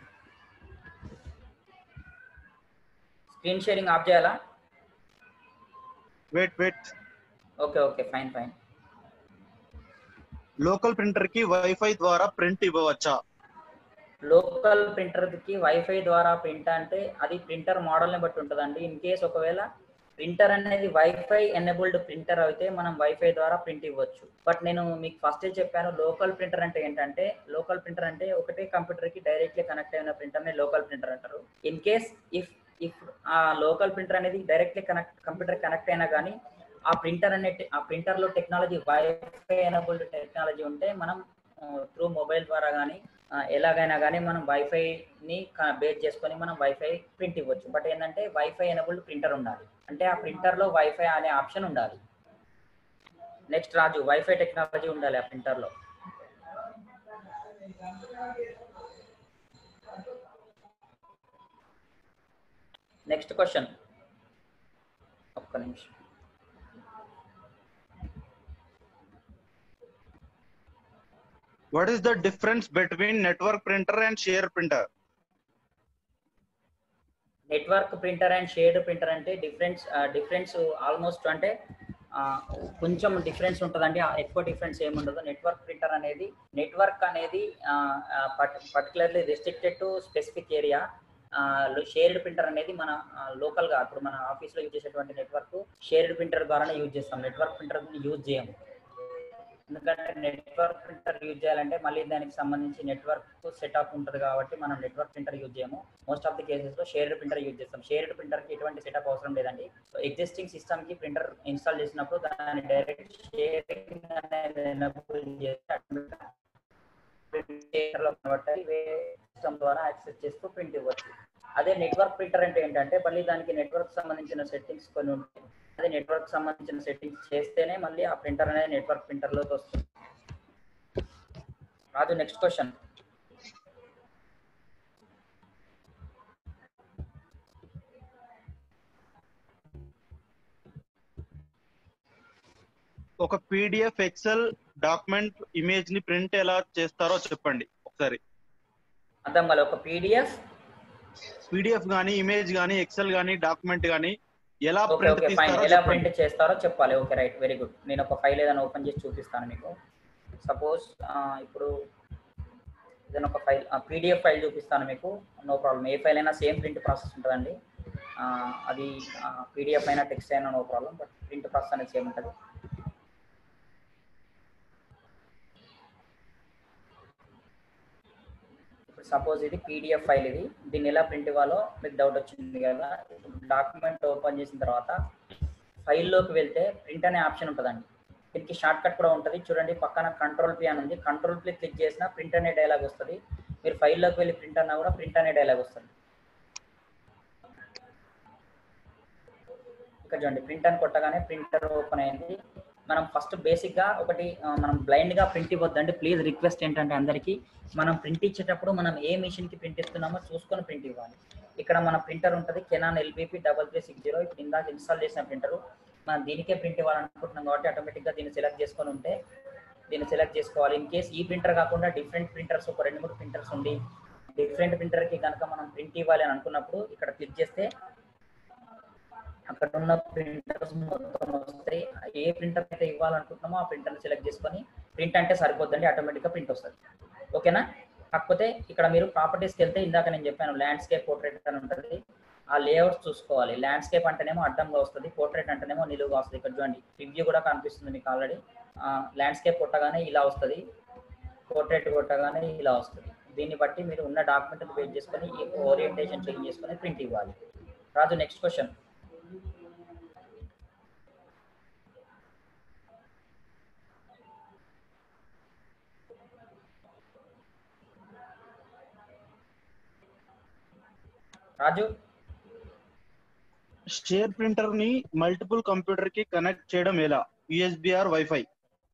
screen sharing off చేయాలా wait wait okay okay fine fine local printer కి వైఫై ద్వారా ప్రింట్ ఇవ్వవచ్చా లోకల్ ప్రింటర్ కి వైఫై ద్వారా ప్రింట్ అంటే అది ప్రింటర్ మోడల్ని బట్టి ఉంటుందండి ఇన్ కేస్ ఒకవేళ ప్రింటర్ అనేది వైఫై ఎనేబుల్డ్ ప్రింటర్ అయితే మనం వైఫై ద్వారా ప్రింట్ ఇవ్వచ్చు బట్ నేను మీకు ఫస్టే చెప్పాను లోకల్ ప్రింటర్ అంటే ఏంటంటే లోకల్ ప్రింటర్ అంటే ఒకటే కంప్యూటర్ కి డైరెక్ట్లీ కనెక్ట్ అయిన ప్రింటర్ ని లోకల్ ప్రింటర్ అంటారు ఇన్ కేస్ ఇఫ్ ఇఫ్ ఆ లోకల్ ప్రింటర్ అనేది డైరెక్ట్లీ కనెక్ట్ కంప్యూటర్ కనెక్ట్ అయినా కానీ ఆ ప్రింటర్ అనే ఆ ప్రింటర్ లో టెక్నాలజీ వైఫై ఎనబుల్డ్ టెక్నాలజీ ఉంటే మనం త్రూ మొబైల్ ద్వారా కానీ ఎలాగైనా కానీ మనం వైఫై ని బేస్ చేసుకొని మనం వైఫై ప్రింట్ ఇవ్వచ్చు బట్ ఏంటంటే వైఫై ఎనబుల్డ్ ప్రింటర్ ఉండాలి అంటే ఆ ప్రింటర్ లో వైఫై అనే ఆప్షన్ ఉండాలి నెక్స్ట్ రాజు వైఫై టెక్నాలజీ ఉండాలి ఆ ప్రింటర్ లో నెక్స్ట్ క్వశ్చన్ ఒక్క నిమిషం what is the difference between network printer and share printer network printer and shared printer అంటే డిఫరెన్స్ డిఫరెన్స్ ఆల్మోస్ట్ అంటే ఆ, కొంచెం డిఫరెన్స్ ఉంటుందండి ఆ, ఎక్కువ డిఫరెన్స్ ఏముండదు నెట్వర్క్ ప్రింటర్ అనేది నెట్వర్క్ అనేది particularly restricted to specific area shared printer అనేది మన లోకల్ గా ఇప్పుడు మన ఆఫీస్ లో యూజ్ చేసేటువంటి నెట్వర్క్ షేర్డ్ ప్రింటర్ ద్వారానే యూజ్ చేస్తాం నెట్వర్క్ ప్రింటర్ యూజ్ చేయము ఎందుకంటే నెట్వర్క్ ప్రింటర్ యూజ్ చేయాలంటే మళ్ళీ దానికి సంబంధించి నెట్వర్క్ సెటప్ ఉంటుంది కాబట్టి మనం నెట్వర్క్ ప్రింటర్ యూజ్ చేయము మోస్ట్ ఆఫ్ ది కేసెస్ లో షేర్డ్ ప్రింటర్ యూజ్ చేస్తాం షేర్డ్ ప్రింటర్ కి ఎటువంటి సెటప్ అవసరం లేదండి సో ఎగ్జిస్టింగ్ సిస్టమ్ కి ప్రింటర్ ఇన్స్టాల్ చేసినప్పుడు దాన్ని డైరెక్ట్ షేరింగ్ అనేది ఎనబుల్ చేసి సిస్టమ్ ద్వారా యాక్సెస్ చేస్తూ ప్రింట్ ఇవ్వచ్చు అదే నెట్వర్క్ ప్రింటర్ అంటే ఏంటంటే మళ్ళీ దానికి నెట్వర్క్ సంబంధించిన సెట్టింగ్స్ కొన్ని ఉంటాయి అదే నెట్వర్క్ సంబంధించిన సెట్టింగ్స్ చేస్తేనే మళ్ళీ ఆ ప్రింటర్ అనేది నెట్వర్క్ ప్రింటర్ లోకి వస్తుంది రాజు నెక్స్ట్ క్వశ్చన్ ఒక పీడిఎఫ్ ఎక్సెల్ డాక్యుమెంట్ ఇమేజ్ ని ప్రింట్ ఎలా చేస్తారో చెప్పండి ఒకసారి అర్థం కాలే ఒక పీడిఎఫ్ పీడిఎఫ్ గానీ ఇమేజ్ గానీ ఎక్సెల్ గానీ డాక్యుమెంట్ గానీ ఎలా ఓకే ప్రింట్ ఓకే ఫైన్ తీస్తారో ఎలా చెప్పండి ప్రింట్ చేస్తారో చెప్పాలి ఓకే రైట్ వెరీ గుడ్ నేను ఒక ఫైల్ ఏదైనా ఓపెన్ చేసి చూపిస్తాను మీకు సపోజ్ ఇప్పుడు ఏదైనా ఒక ఫైల్ పీడిఎఫ్ ఫైల్ చూపిస్తాను మీకు నో ప్రాబ్లం ఏ ఫైల్ అయినా సేమ్ ప్రింట్ ప్రాసెస్ ఉంటుందండి ఆ, అది పీడిఎఫ్ అయినా టెక్స్ట్ అయినా no problem but print process అనేది సేమ్ ఉంటుంది ఇప్పుడు సపోజ్ ఇది పీడిఎఫ్ ఫైల్ ఇది దీన్ని ఎలా ప్రింట్ ఇవ్వాలో మీకు డౌట్ వచ్చింది కదా డాక్యుమెంట్ ఓపెన్ చేసిన తర్వాత ఫైల్లోకి వెళ్తే ప్రింట్ అనే ఆప్షన్ ఉంటుందండి దీనికి షార్ట్ కట్ కూడా ఉంటుంది చూడండి పక్కన కంట్రోల్ పి అని ఉంది కంట్రోల్ పి క్లిక్ చేసినా ప్రింట్ అనే డైలాగ్ వస్తుంది మీరు ఫైల్లోకి వెళ్ళి ప్రింట్ అన్నా కూడా ప్రింట్ అనే డైలాగ్ వస్తుంది ఇక్కడ చూడండి ప్రింట్ అని కొట్టగానే ప్రింటర్ ఓపెన్ అయింది మనం ఫస్ట్ బేసిక్ గా ఒకటి ఆ, మనం బ్లైండ్ గా ప్రింట్ ఇవ్వద్దండి ప్లీజ్ రిక్వెస్ట్ ఏంటంటే అందరికీ మనం ప్రింట్ ఇచ్చేటప్పుడు మనం ఏ మిషన్ కి ప్రింట్ ఇస్తున్నామో చూసుకొని ప్రింట్ ఇవ్వాలి ఇక్కడ మన ప్రింటర్ ఉంటుంది Canon LBP double three six zero ఇప్పుడు ఇందాక ఇన్స్టాల్ చేసిన ప్రింటర్ మనం దీనికే ప్రింట్ ఇవ్వాలనుకుంటున్నాం కాబట్టి ఆటోమేటిక్ గా దీన్ని సెలెక్ట్ చేసుకొని ఉంటే దీన్ని సెలెక్ట్ చేసుకోవాలి ఇన్ కేస్ ఈ ప్రింటర్ కాకుండా డిఫరెంట్ ప్రింటర్స్ ఒక రెండు మూడు ప్రింటర్స్ ఉండి డిఫరెంట్ ప్రింటర్ కి కనుక మనం ప్రింట్ ఇవ్వాలి అని అనుకున్నప్పుడు ఇక్కడ క్లిక్ చేస్తే అక్కడ ఉన్న ప్రింటర్స్ మొత్తం వస్తాయి ఏ ప్రింటర్ అయితే ఇవ్వాలనుకుంటున్నామో ఆ ప్రింటర్ సెలెక్ట్ చేసుకొని ప్రింట్ అంటే సరిపోద్దండి ఆటోమేటిక్ గా ప్రింట్ వస్తుంది ఓకేనా కాకపోతే ఇక్కడ మీరు ప్రాపర్టీస్కి వెళ్తే ఇందాక నేను చెప్పాను ల్యాండ్స్కేప్ పోర్ట్రేట్ అని ఉంటుంది ఆ లేఅవుట్స్ చూసుకోవాలి ల్యాండ్స్కేప్ అంటేనేమో అడ్డంగా వస్తుంది పోర్ట్రేట్ అంటేనేమో నిలువుగా వస్తుంది ఇక్కడ చూడండి రివ్యూ కూడా కనిపిస్తుంది మీకు ఆల్రెడీ ల్యాండ్స్కేప్ కొట్టగానే ఇలా వస్తుంది పోర్ట్రేట్ కొట్టగానే ఇలా వస్తుంది దీన్ని బట్టి మీరు ఉన్న డాక్యుమెంట్ బేస్ చేసుకొని ఈ ఓరియంటేషన్ చేంజ్ చేసుకొని ప్రింట్ ఇవ్వాలి Raju next question Raju share printer ని మల్టిపుల్ కంప్యూటర్ కి కనెక్ట్ చేయడం ఎలా యూఎస్బిఆర్ వైఫై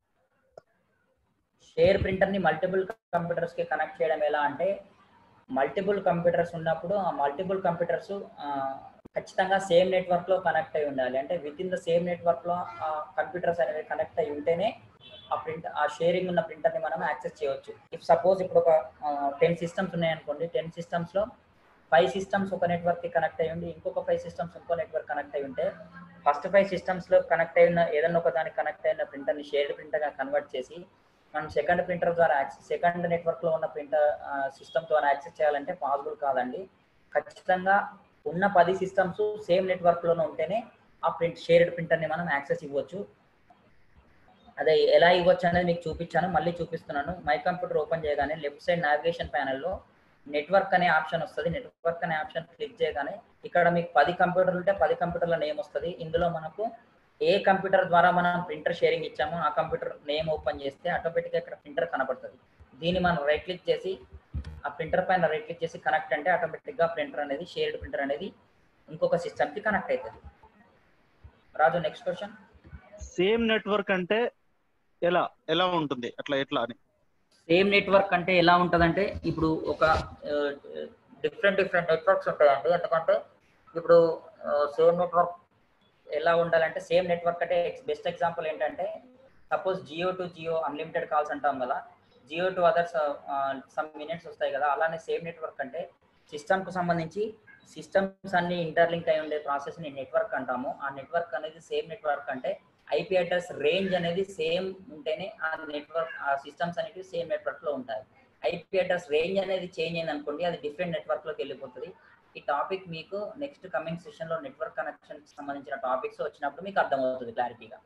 షేర్ ప్రింటర్ ని మల్టిపుల్ కంప్యూటర్స్ కి కనెక్ట్ చేయడం ఎలా అంటే మల్టిపుల్ కంప్యూటర్స్ ఉన్నప్పుడు ఆ మల్టిపుల్ కంప్యూటర్స్ ఖచ్చితంగా సేమ్ నెట్వర్క్ లో కనెక్ట్ అయి ఉండాలి అంటే with in the same network లో ఆ కంప్యూటర్స్ అనేవి కనెక్ట్ అయి ఉంటేనే ఆ ప్రింట్ ఆ షేరింగ్ ఉన్న ప్రింటర్ ని మనం యాక్సెస్ చేయవచ్చు ఇఫ్ సపోజ్ ఇప్పుడు ఒక టెన్ సిస్టమ్స్ ఉన్నాయనుకోండి టెన్ సిస్టమ్స్ లో ఫైవ్ సిస్టమ్స్ ఒక నెట్వర్క్ కి కనెక్ట్ అయి ఉండి ఇంకొక ఫైవ్ సిస్టమ్స్ ఇంకో నెట్వర్క్ కనెక్ట్ అయి ఉంటే ఫస్ట్ ఫైవ్ సిస్టమ్స్ లో కనెక్ట్ అయిన ఏదైనా ఒక దానికి కనెక్ట్ అయిన ప్రింటర్ ని షేర్డ్ ప్రింటర్ గా కన్వర్ట్ చేసి మనం సెకండ్ ప్రింటర్ ద్వారా యాక్సెస్ సెకండ్ నెట్వర్క్ లో ఉన్న ప్రింటర్ సిస్టమ్ ద్వారా యాక్సెస్ చేయాలంటే పాసిబుల్ కాదండి ఖచ్చితంగా ఉన్న పది సిస్టమ్స్ సేమ్ నెట్వర్క్ లోనే ఉంటేనే ఆ ప్రింట్ షేర్డ్ ప్రింటర్ ని మనం యాక్సెస్ ఇవ్వచ్చు అదే ఎలా ఇవ్వచ్చు అనేది మీకు చూపించాను మళ్ళీ చూపిస్తున్నాను మై కంప్యూటర్ ఓపెన్ చేయగానే లెఫ్ట్ సైడ్ నావిగేషన్ ప్యానెల్లో నెట్వర్క్ అనే ఆప్షన్ వస్తుంది నెట్వర్క్ అనే ఆప్షన్ క్లిక్ చేయగానే ఇక్కడ మీకు పది కంప్యూటర్లు ఉంటే పది కంప్యూటర్ల నేమ్ వస్తుంది ఇందులో మనకు ఏ కంప్యూటర్ ద్వారా మనం ప్రింటర్ షేరింగ్ ఇచ్చామో ఆ కంప్యూటర్ నేమ్ ఓపెన్ చేస్తే ఆటోమేటిక్గా ఇక్కడ ప్రింటర్ కనపడుతుంది దీన్ని మనం రైట్ క్లిక్ చేసి ఆ ప్రింటర్ పైన రైట్ క్లిక్ చేసి కనెక్ట్ అంటే ఆటోమేటిక్గా ప్రింటర్ అనేది షేర్డ్ ప్రింటర్ అనేది ఇంకొక సిస్టమ్కి కనెక్ట్ అవుతుంది Raju next question same network అంటే ఎలా ఎలా ఉంటుంది అట్లా ఎట్లా అని సేమ్ నెట్వర్క్ అంటే ఎలా ఉంటుందంటే ఇప్పుడు ఒక డిఫరెంట్ డిఫరెంట్ నెట్వర్క్స్ ఉంటాయండి ఎందుకంటే ఇప్పుడు సేమ్ నెట్వర్క్ ఎలా ఉండాలంటే సేమ్ నెట్వర్క్ అంటే బెస్ట్ ఎగ్జాంపుల్ ఏంటంటే suppose Jio to Jio unlimited calls అంటాం కదా Jio to others some minutes వస్తాయి కదా అలానే సేమ్ నెట్వర్క్ అంటే సిస్టమ్ కు సంబంధించి సిస్టమ్స్ అన్ని ఇంటర్లింక్ అయి ఉండే ప్రాసెస్ ని నెట్వర్క్ అంటాము ఆ నెట్వర్క్ అనేది సేమ్ నెట్వర్క్ అంటే ఐపీ అడ్రస్ రేంజ్ అనేది సేమ్ ఉంటేనే ఆ నెట్వర్క్ ఆ సిస్టమ్స్ అనేవి సేమ్ నెట్వర్క్ లో ఉంటాయి ఐపీ అడ్రస్ రేంజ్ అనేది చేంజ్ అయింది అనుకోండి అది డిఫరెంట్ నెట్వర్క్ లోకి వెళ్ళిపోతుంది ఈ టాపిక్ మీకు నెక్స్ట్ కమింగ్ సెషన్ లో నెట్వర్క్ కనెక్షన్ సంబంధించిన టాపిక్స్ వచ్చినప్పుడు మీకు అర్థమవుతుంది క్లారిటీగా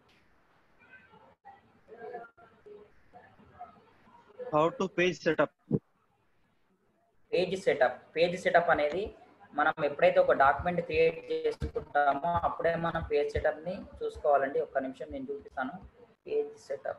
how to page setup page setup page setup అనేది మనం ఎప్పుడైతే ఒక డాక్యుమెంట్ క్రియేట్ చేసుకుంటామో అప్పుడే మనం పేజ్ సెటప్ ని చూసుకోవాలండి ఒక్క నిమిషం నేను చూపిస్తాను పేజ్ సెటప్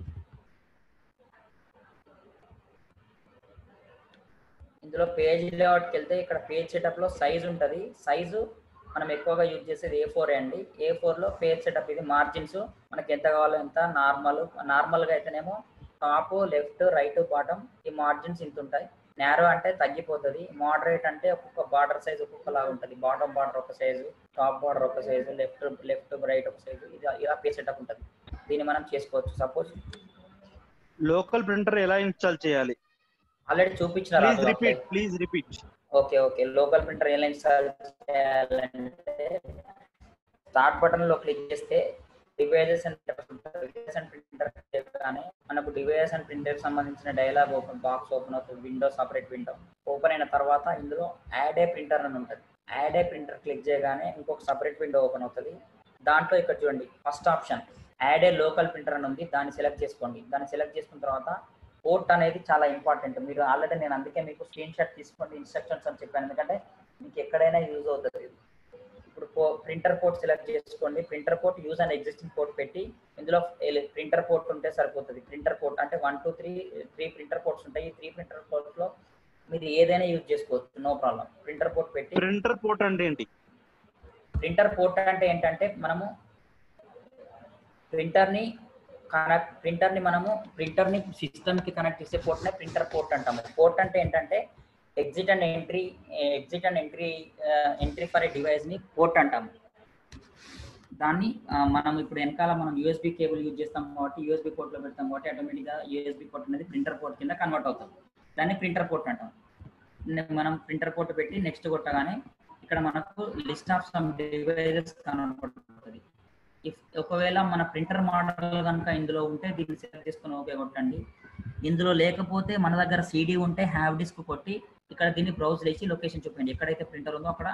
ఇందులో పేజ్ లేఅవుట్కి వెళ్తే ఇక్కడ పేజ్ సెటప్ లో సైజ్ ఉంటుంది సైజు మనం ఎక్కువగా యూజ్ చేసేది ఏ ఫోర్ అండి ఏ ఫోర్ లో పేజ్ సెటప్ ఇది మార్జిన్స్ మనకి ఎంత కావాలో ఎంత నార్మల్ నార్మల్ గా అయితేనేమో టాప్ లెఫ్ట్ రైట్ బాటమ్ ఈ మార్జిన్స్ ఇంత ఉంటాయి నేరో అంటే తగ్గిపోతుంది మోడరేట్ అంటే ఒక్కొక్క బార్డర్ సైజ్ ఒక్కొక్కలా ఉంటుంది బాటమ్ బార్డర్ ఒక సైజు టాప్ బార్డర్ ఒక సైజు లెఫ్ట్ లెఫ్ట్ రైట్ ఒక సైజు ఇది ఇలా పేజ్ సెటప్ ఉంటుంది దీన్ని మనం చేసుకోవచ్చు సపోజ్ లోకల్ ప్రింటర్ ఎలా ఇన్స్టాల్ చేయాలి ఆల్రెడీ చూపించిన please repeat please repeat okay okay local printer ఎలా ఇన్స్టాల్ చేయాలంటే స్టార్ట్ బటన్ లో క్లిక్ చేస్తే devices and devices and printer కానీ మనకు డివైజెస్ అండ్ ప్రింటర్ సంబంధించిన డైలాగ్ ఓపెన్ బాక్స్ ఓపెన్ అవుతుంది విండో సపరేట్ విండో ఓపెన్ అయిన తర్వాత ఇందులో యాడ్ ఏ ప్రింటర్ అని ఉంటుంది యాడ్ ఏ ప్రింటర్ క్లిక్ చేయగానే ఇంకొక సపరేట్ విండో ఓపెన్ అవుతుంది దాంట్లో ఇక్కడ చూడండి first option add a local printer అని ఉంది దాన్ని సెలెక్ట్ చేసుకోండి దాన్ని సెలెక్ట్ చేసుకున్న తర్వాత పోర్ట్ అనేది చాలా ఇంపార్టెంట్ మీరు ఆల్రెడీ నేను అందుకే మీకు స్క్రీన్ షాట్ తీసుకోండి ఇన్స్ట్రక్షన్స్ అని చెప్పాను ఎందుకంటే మీకు ఎక్కడైనా యూజ్ అవుతుంది ఇది. ఇప్పుడు ప్రింటర్ పోర్ట్ సెలెక్ట్ చేసుకోండి printer port use and existing port పెట్టి ఇందులో ప్రింటర్ పోర్ట్ ఉంటే సరిపోతుంది ప్రింటర్ పోర్ట్ అంటే one two three three printer ports ఉంటాయి ఈ త్రీ ప్రింటర్ పోర్ట్స్ లో మీరు ఏదైనా యూజ్ చేసుకోవచ్చు నో ప్రాబ్లం ప్రింటర్ పోర్ట్ పెట్టి ప్రింటర్ పోర్ట్ అంటే ఏంటి ప్రింటర్ పోర్ట్ అంటే ఏంటంటే మనము ప్రింటర్ ని కనెక్ట్ ప్రింటర్ ని మనము ప్రింటర్ ని సిస్టమ్ కి కనెక్ట్ చేసే పోర్ట్ నే ప్రింటర్ పోర్ట్ అంటాము పోర్ట్ అంటే ఏంటంటే exit and entry exit and entry entry for a device ని పోర్ట్ అంటాము దాన్ని ఆ, మనం ఇప్పుడు వెనకాల మనం యూఎస్బి కేబుల్ యూజ్ చేస్తాం కాబట్టి యూఎస్బి పోర్ట్ లో పెడతాం కాబట్టి ఆటోమేటిక్ గా యూఎస్బి పోర్ట్ అనేది ప్రింటర్ పోర్ట్ కింద కన్వర్ట్ అవుతుంది దాన్ని ప్రింటర్ పోర్ట్ అంటాం నే- మనం ప్రింటర్ పోర్ట్ పెట్టి నెక్స్ట్ కొట్టగానే ఇక్కడ మనకు లిస్ట్ ఆఫ్ సమ్ డివైజెస్ కనబడుతుంది ఇఫ్ ఒకవేళ మన ప్రింటర్ మోడల్ కనుక ఇందులో ఉంటే దీన్ని సెలెక్ట్ చేసుకుని ఓకే కొట్టండి ఇందులో లేకపోతే మన దగ్గర సీడీ ఉంటే హ్యావ్ డిస్క్ కొట్టి ఇక్కడ దీన్ని బ్రౌజ్ చేసి లొకేషన్ చూపించండి ఎక్కడైతే ప్రింటర్ ఉందో అక్కడ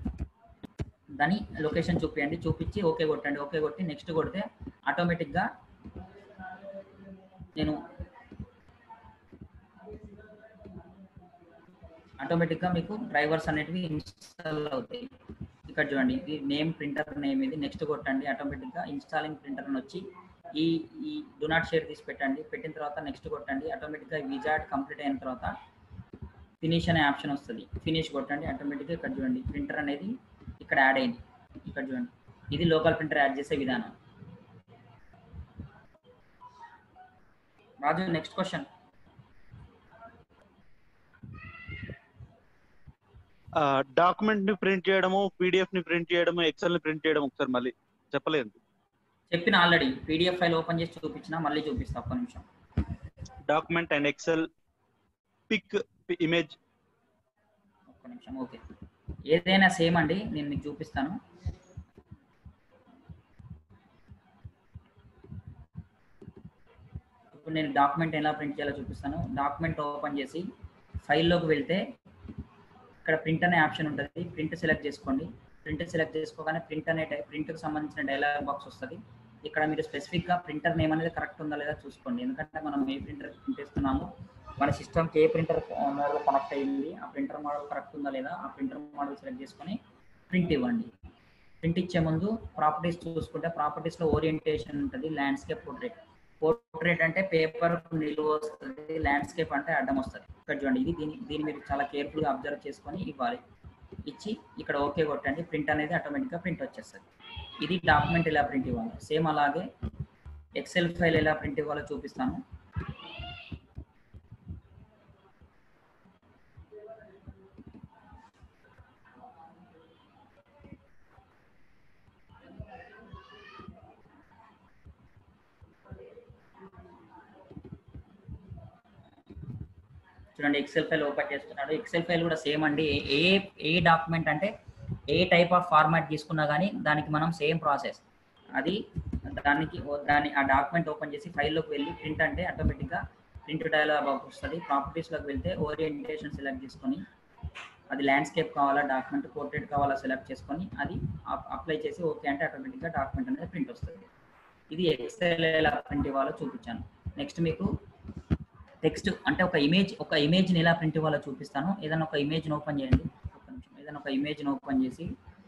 దాని లొకేషన్ చూపించండి చూపించి ఓకే కొట్టండి ఓకే కొట్టి నెక్స్ట్ కొడితే ఆటోమేటిక్గా నేను ఆటోమేటిక్గా మీకు డ్రైవర్స్ అనేటివి ఇన్స్టాల్ అవుతాయి ఇక్కడ చూడండి ఇది నేమ్ ప్రింటర్ నేమ్ ఇది నెక్స్ట్ కొట్టండి ఆటోమేటిక్గా ఇన్స్టాలింగ్ ప్రింటర్ అని వచ్చి ఈ ఈ డు నాట్ షేర్ తీసి పెట్టండి పెట్టిన తర్వాత నెక్స్ట్ కొట్టండి ఆటోమేటిక్గా విజార్డ్ కంప్లీట్ అయిన తర్వాత ఫినిష్ అనే ఆప్షన్ వస్తుంది ఫినిష్ కొట్టండి ఆటోమేటిక్గా ఇక్కడ చూడండి ప్రింటర్ అనేది ఇక్కడ యాడ్ అయింది ఇక్కడ చూడండి ఇది లోకల్ ప్రింటర్ యాడ్ చేసే విధానం రాజు నెక్స్ట్ క్వశ్చన్ డాక్యుమెంట్ ని ప్రింట్ చేయడము పీడిఎఫ్ ని ప్రింట్ చేయడము ఎక్సెల్ ని ప్రింట్ చేయడం ఒకసారి మళ్ళీ చెప్పలేదు చెప్పిన ఆల్రెడీ పీడిఎఫ్ ఫైల్ ఓపెన్ చేసి చూపించిన మళ్ళీ చూపిస్తా ఒక్క నిమిషం document and Excel pick image ఒక్క నిమిషం ఓకే ఏదైనా సేమ్ అండి నేను మీకు చూపిస్తాను ఇప్పుడు నేను డాక్యుమెంట్ ఎలా ప్రింట్ చేయాలో చూపిస్తాను డాక్యుమెంట్ ఓపెన్ చేసి ఫైల్లోకి వెళ్తే ఇక్కడ ప్రింట్ అనే ఆప్షన్ ఉంటుంది ప్రింట్ సెలెక్ట్ చేసుకోండి ప్రింట్ సెలెక్ట్ చేసుకోగానే ప్రింట్ అనే ప్రింట్కి సంబంధించిన డైలాగ్ బాక్స్ వస్తుంది ఇక్కడ మీరు స్పెసిఫిక్గా ప్రింటర్ నేమ్ అనేది కరెక్ట్ ఉందా లేదా చూసుకోండి ఎందుకంటే మనం ఏ ప్రింటర్ ప్రింట్ ఇస్తున్నామో మన సిస్టమ్కి ఏ ప్రింటర్ మోడల్ కనెక్ట్ అయ్యింది ఆ ప్రింటర్ మోడల్ కరెక్ట్ ఉందా లేదా ఆ ప్రింటర్ మోడల్ సెలెక్ట్ చేసుకొని ప్రింట్ ఇవ్వండి ప్రింట్ ఇచ్చే ముందు ప్రాపర్టీస్ చూసుకుంటే ప్రాపర్టీస్లో ఓరియంటేషన్ ఉంటుంది ల్యాండ్స్కేప్ పోర్ట్రేట్ పోర్ట్రేట్ అంటే పేపర్ నిలువ వస్తుంది ల్యాండ్స్కేప్ అంటే అడ్డం వస్తుంది ఇక్కడ చూడండి ఇది దీని దీన్ని మీరు చాలా కేర్ఫుల్గా అబ్జర్వ్ చేసుకొని ఇవ్వాలి ఇచ్చి ఇక్కడ ఓకే కొట్టండి ప్రింట్ అనేది ఆటోమేటిక్గా ప్రింట్ వచ్చేస్తుంది ఇది డాక్యుమెంట్ ఎలా ప్రింట్ ఇవ్వాలి సేమ్ అలాగే ఎక్సెల్ ఫైల్ ఎలా ప్రింట్ ఇవ్వాలో చూపిస్తాను చూడండి ఎక్సెల్ ఫైల్ ఓపెన్ చేస్తున్నాడు ఎక్సెల్ ఫైల్ కూడా సేమ్ అండి ఏ ఏ డాక్యుమెంట్ అంటే ఏ టైప్ ఆఫ్ ఫార్మాట్ తీసుకున్నా కానీ దానికి మనం సేమ్ ప్రాసెస్ అది దానికి ఓ- దాని ఆ డాక్యుమెంట్ ఓపెన్ చేసి ఫైల్లోకి వెళ్ళి ప్రింట్ అంటే ఆటోమేటిక్గా ప్రింట్ డైలాగ్ బాక్స్ వస్తుంది ప్రాపర్టీస్లోకి వెళ్తే ఓరియంటేషన్ సెలెక్ట్ చేసుకొని అది ల్యాండ్స్కేప్ కావాలా డాక్యుమెంట్ పోర్ట్రేట్ కావాలా సెలెక్ట్ చేసుకొని అది అప్లై చేసి ఓకే అంటే ఆటోమేటిక్గా డాక్యుమెంట్ అనేది ప్రింట్ వస్తుంది ఇది ఎక్సెల్ ఎలా ప్రింట్ ఇవ్వాలో చూపించాను నెక్స్ట్ మీకు టెక్స్ట్ అంటే ఒక ఇమేజ్ ఒక ఇమేజ్ని ఎలా ప్రింట్ ఇవ్వాలో చూపిస్తాను ఏదైనా ఒక ఇమేజ్ని ఓపెన్ చేయండి ఒక నిమిషం ఏదైనా ఒక ఇమేజ్ని ఓపెన్ చేసి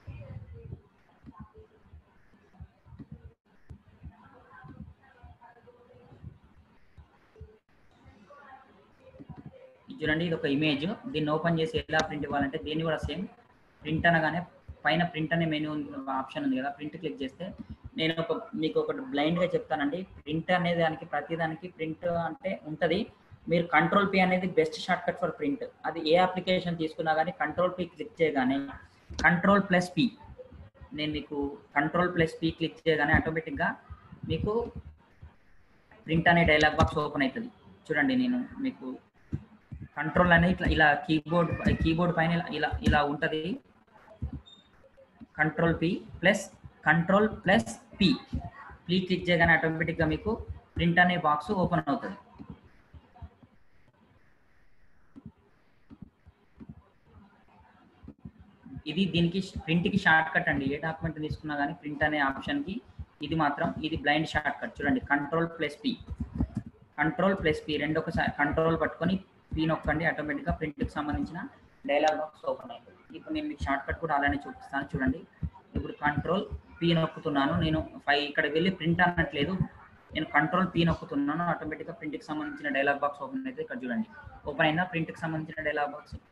ఇది చూడండి ఇది ఒక ఇమేజ్ దీన్ని ఓపెన్ చేసి ఎలా ప్రింట్ ఇవ్వాలంటే దీన్ని కూడా సేమ్ ప్రింట్ అనగానే పైన ప్రింట్ అనే మెనూ ఆప్షన్ ఉంది కదా ప్రింట్ క్లిక్ చేస్తే నేను ఒక మీకు ఒకటి blind గా చెప్తానండి ప్రింట్ అనే దానికి ప్రతి దానికి ప్రింట్ అంటే ఉంటది మీరు కంట్రోల్ పి అనేది best shortcut for print అది ఏ అప్లికేషన్ తీసుకున్నా కానీ కంట్రోల్ పి క్లిక్ చేయగానే కంట్రోల్ ప్లస్ పి నేను మీకు కంట్రోల్ ప్లస్ పి క్లిక్ చేయగానే ఆటోమేటిక్గా మీకు ప్రింట్ అనే డైలాగ్ బాక్స్ ఓపెన్ అవుతుంది చూడండి నేను మీకు కంట్రోల్ అనేది ఇట్లా ఇలా కీబోర్డ్ కీబోర్డ్ పైన ఇలా- ఇలా ఇలా ఉంటుంది control P plus control plus P P click చేయగానే ఆటోమేటిక్గా మీకు ప్రింట్ అనే బాక్స్ ఓపెన్ అవుతుంది ఇది దీనికి ప్రింట్ కి షార్ట్ కట్ అండి ఏ డాక్యుమెంట్ తీసుకున్నా కానీ ప్రింట్ అనే ఆప్షన్ కి ఇది మాత్రం ఇది బ్లైండ్ షార్ట్ కట్ చూడండి control plus P control plus P రెండు ఒకసారి కంట్రోల్ పట్టుకొని పి నొక్కండి ఆటోమేటిక్గా ప్రింట్కి సంబంధించిన డైలాగ్ బాక్స్ ఓపెన్ అవుతుంది ఇప్పుడు నేను మీకు షార్ట్ కట్ కూడా అలానే చూపిస్తాను చూడండి ఇప్పుడు కంట్రోల్ పి నొక్కుతున్నాను నేను ఫైవ్ ఇక్కడ వెళ్ళి ప్రింట్ అనట్లేదు నేను కంట్రోల్ పి నొక్కుతున్నాను ఆటోమేటిక్గా ప్రింట్కి సంబంధించిన డైలాగ్ బాక్స్ ఓపెన్ అయితే ఇక్కడ చూడండి ఓపెన్ అయినా ప్రింట్కి సంబంధించిన డైలాగ్ బాక్స్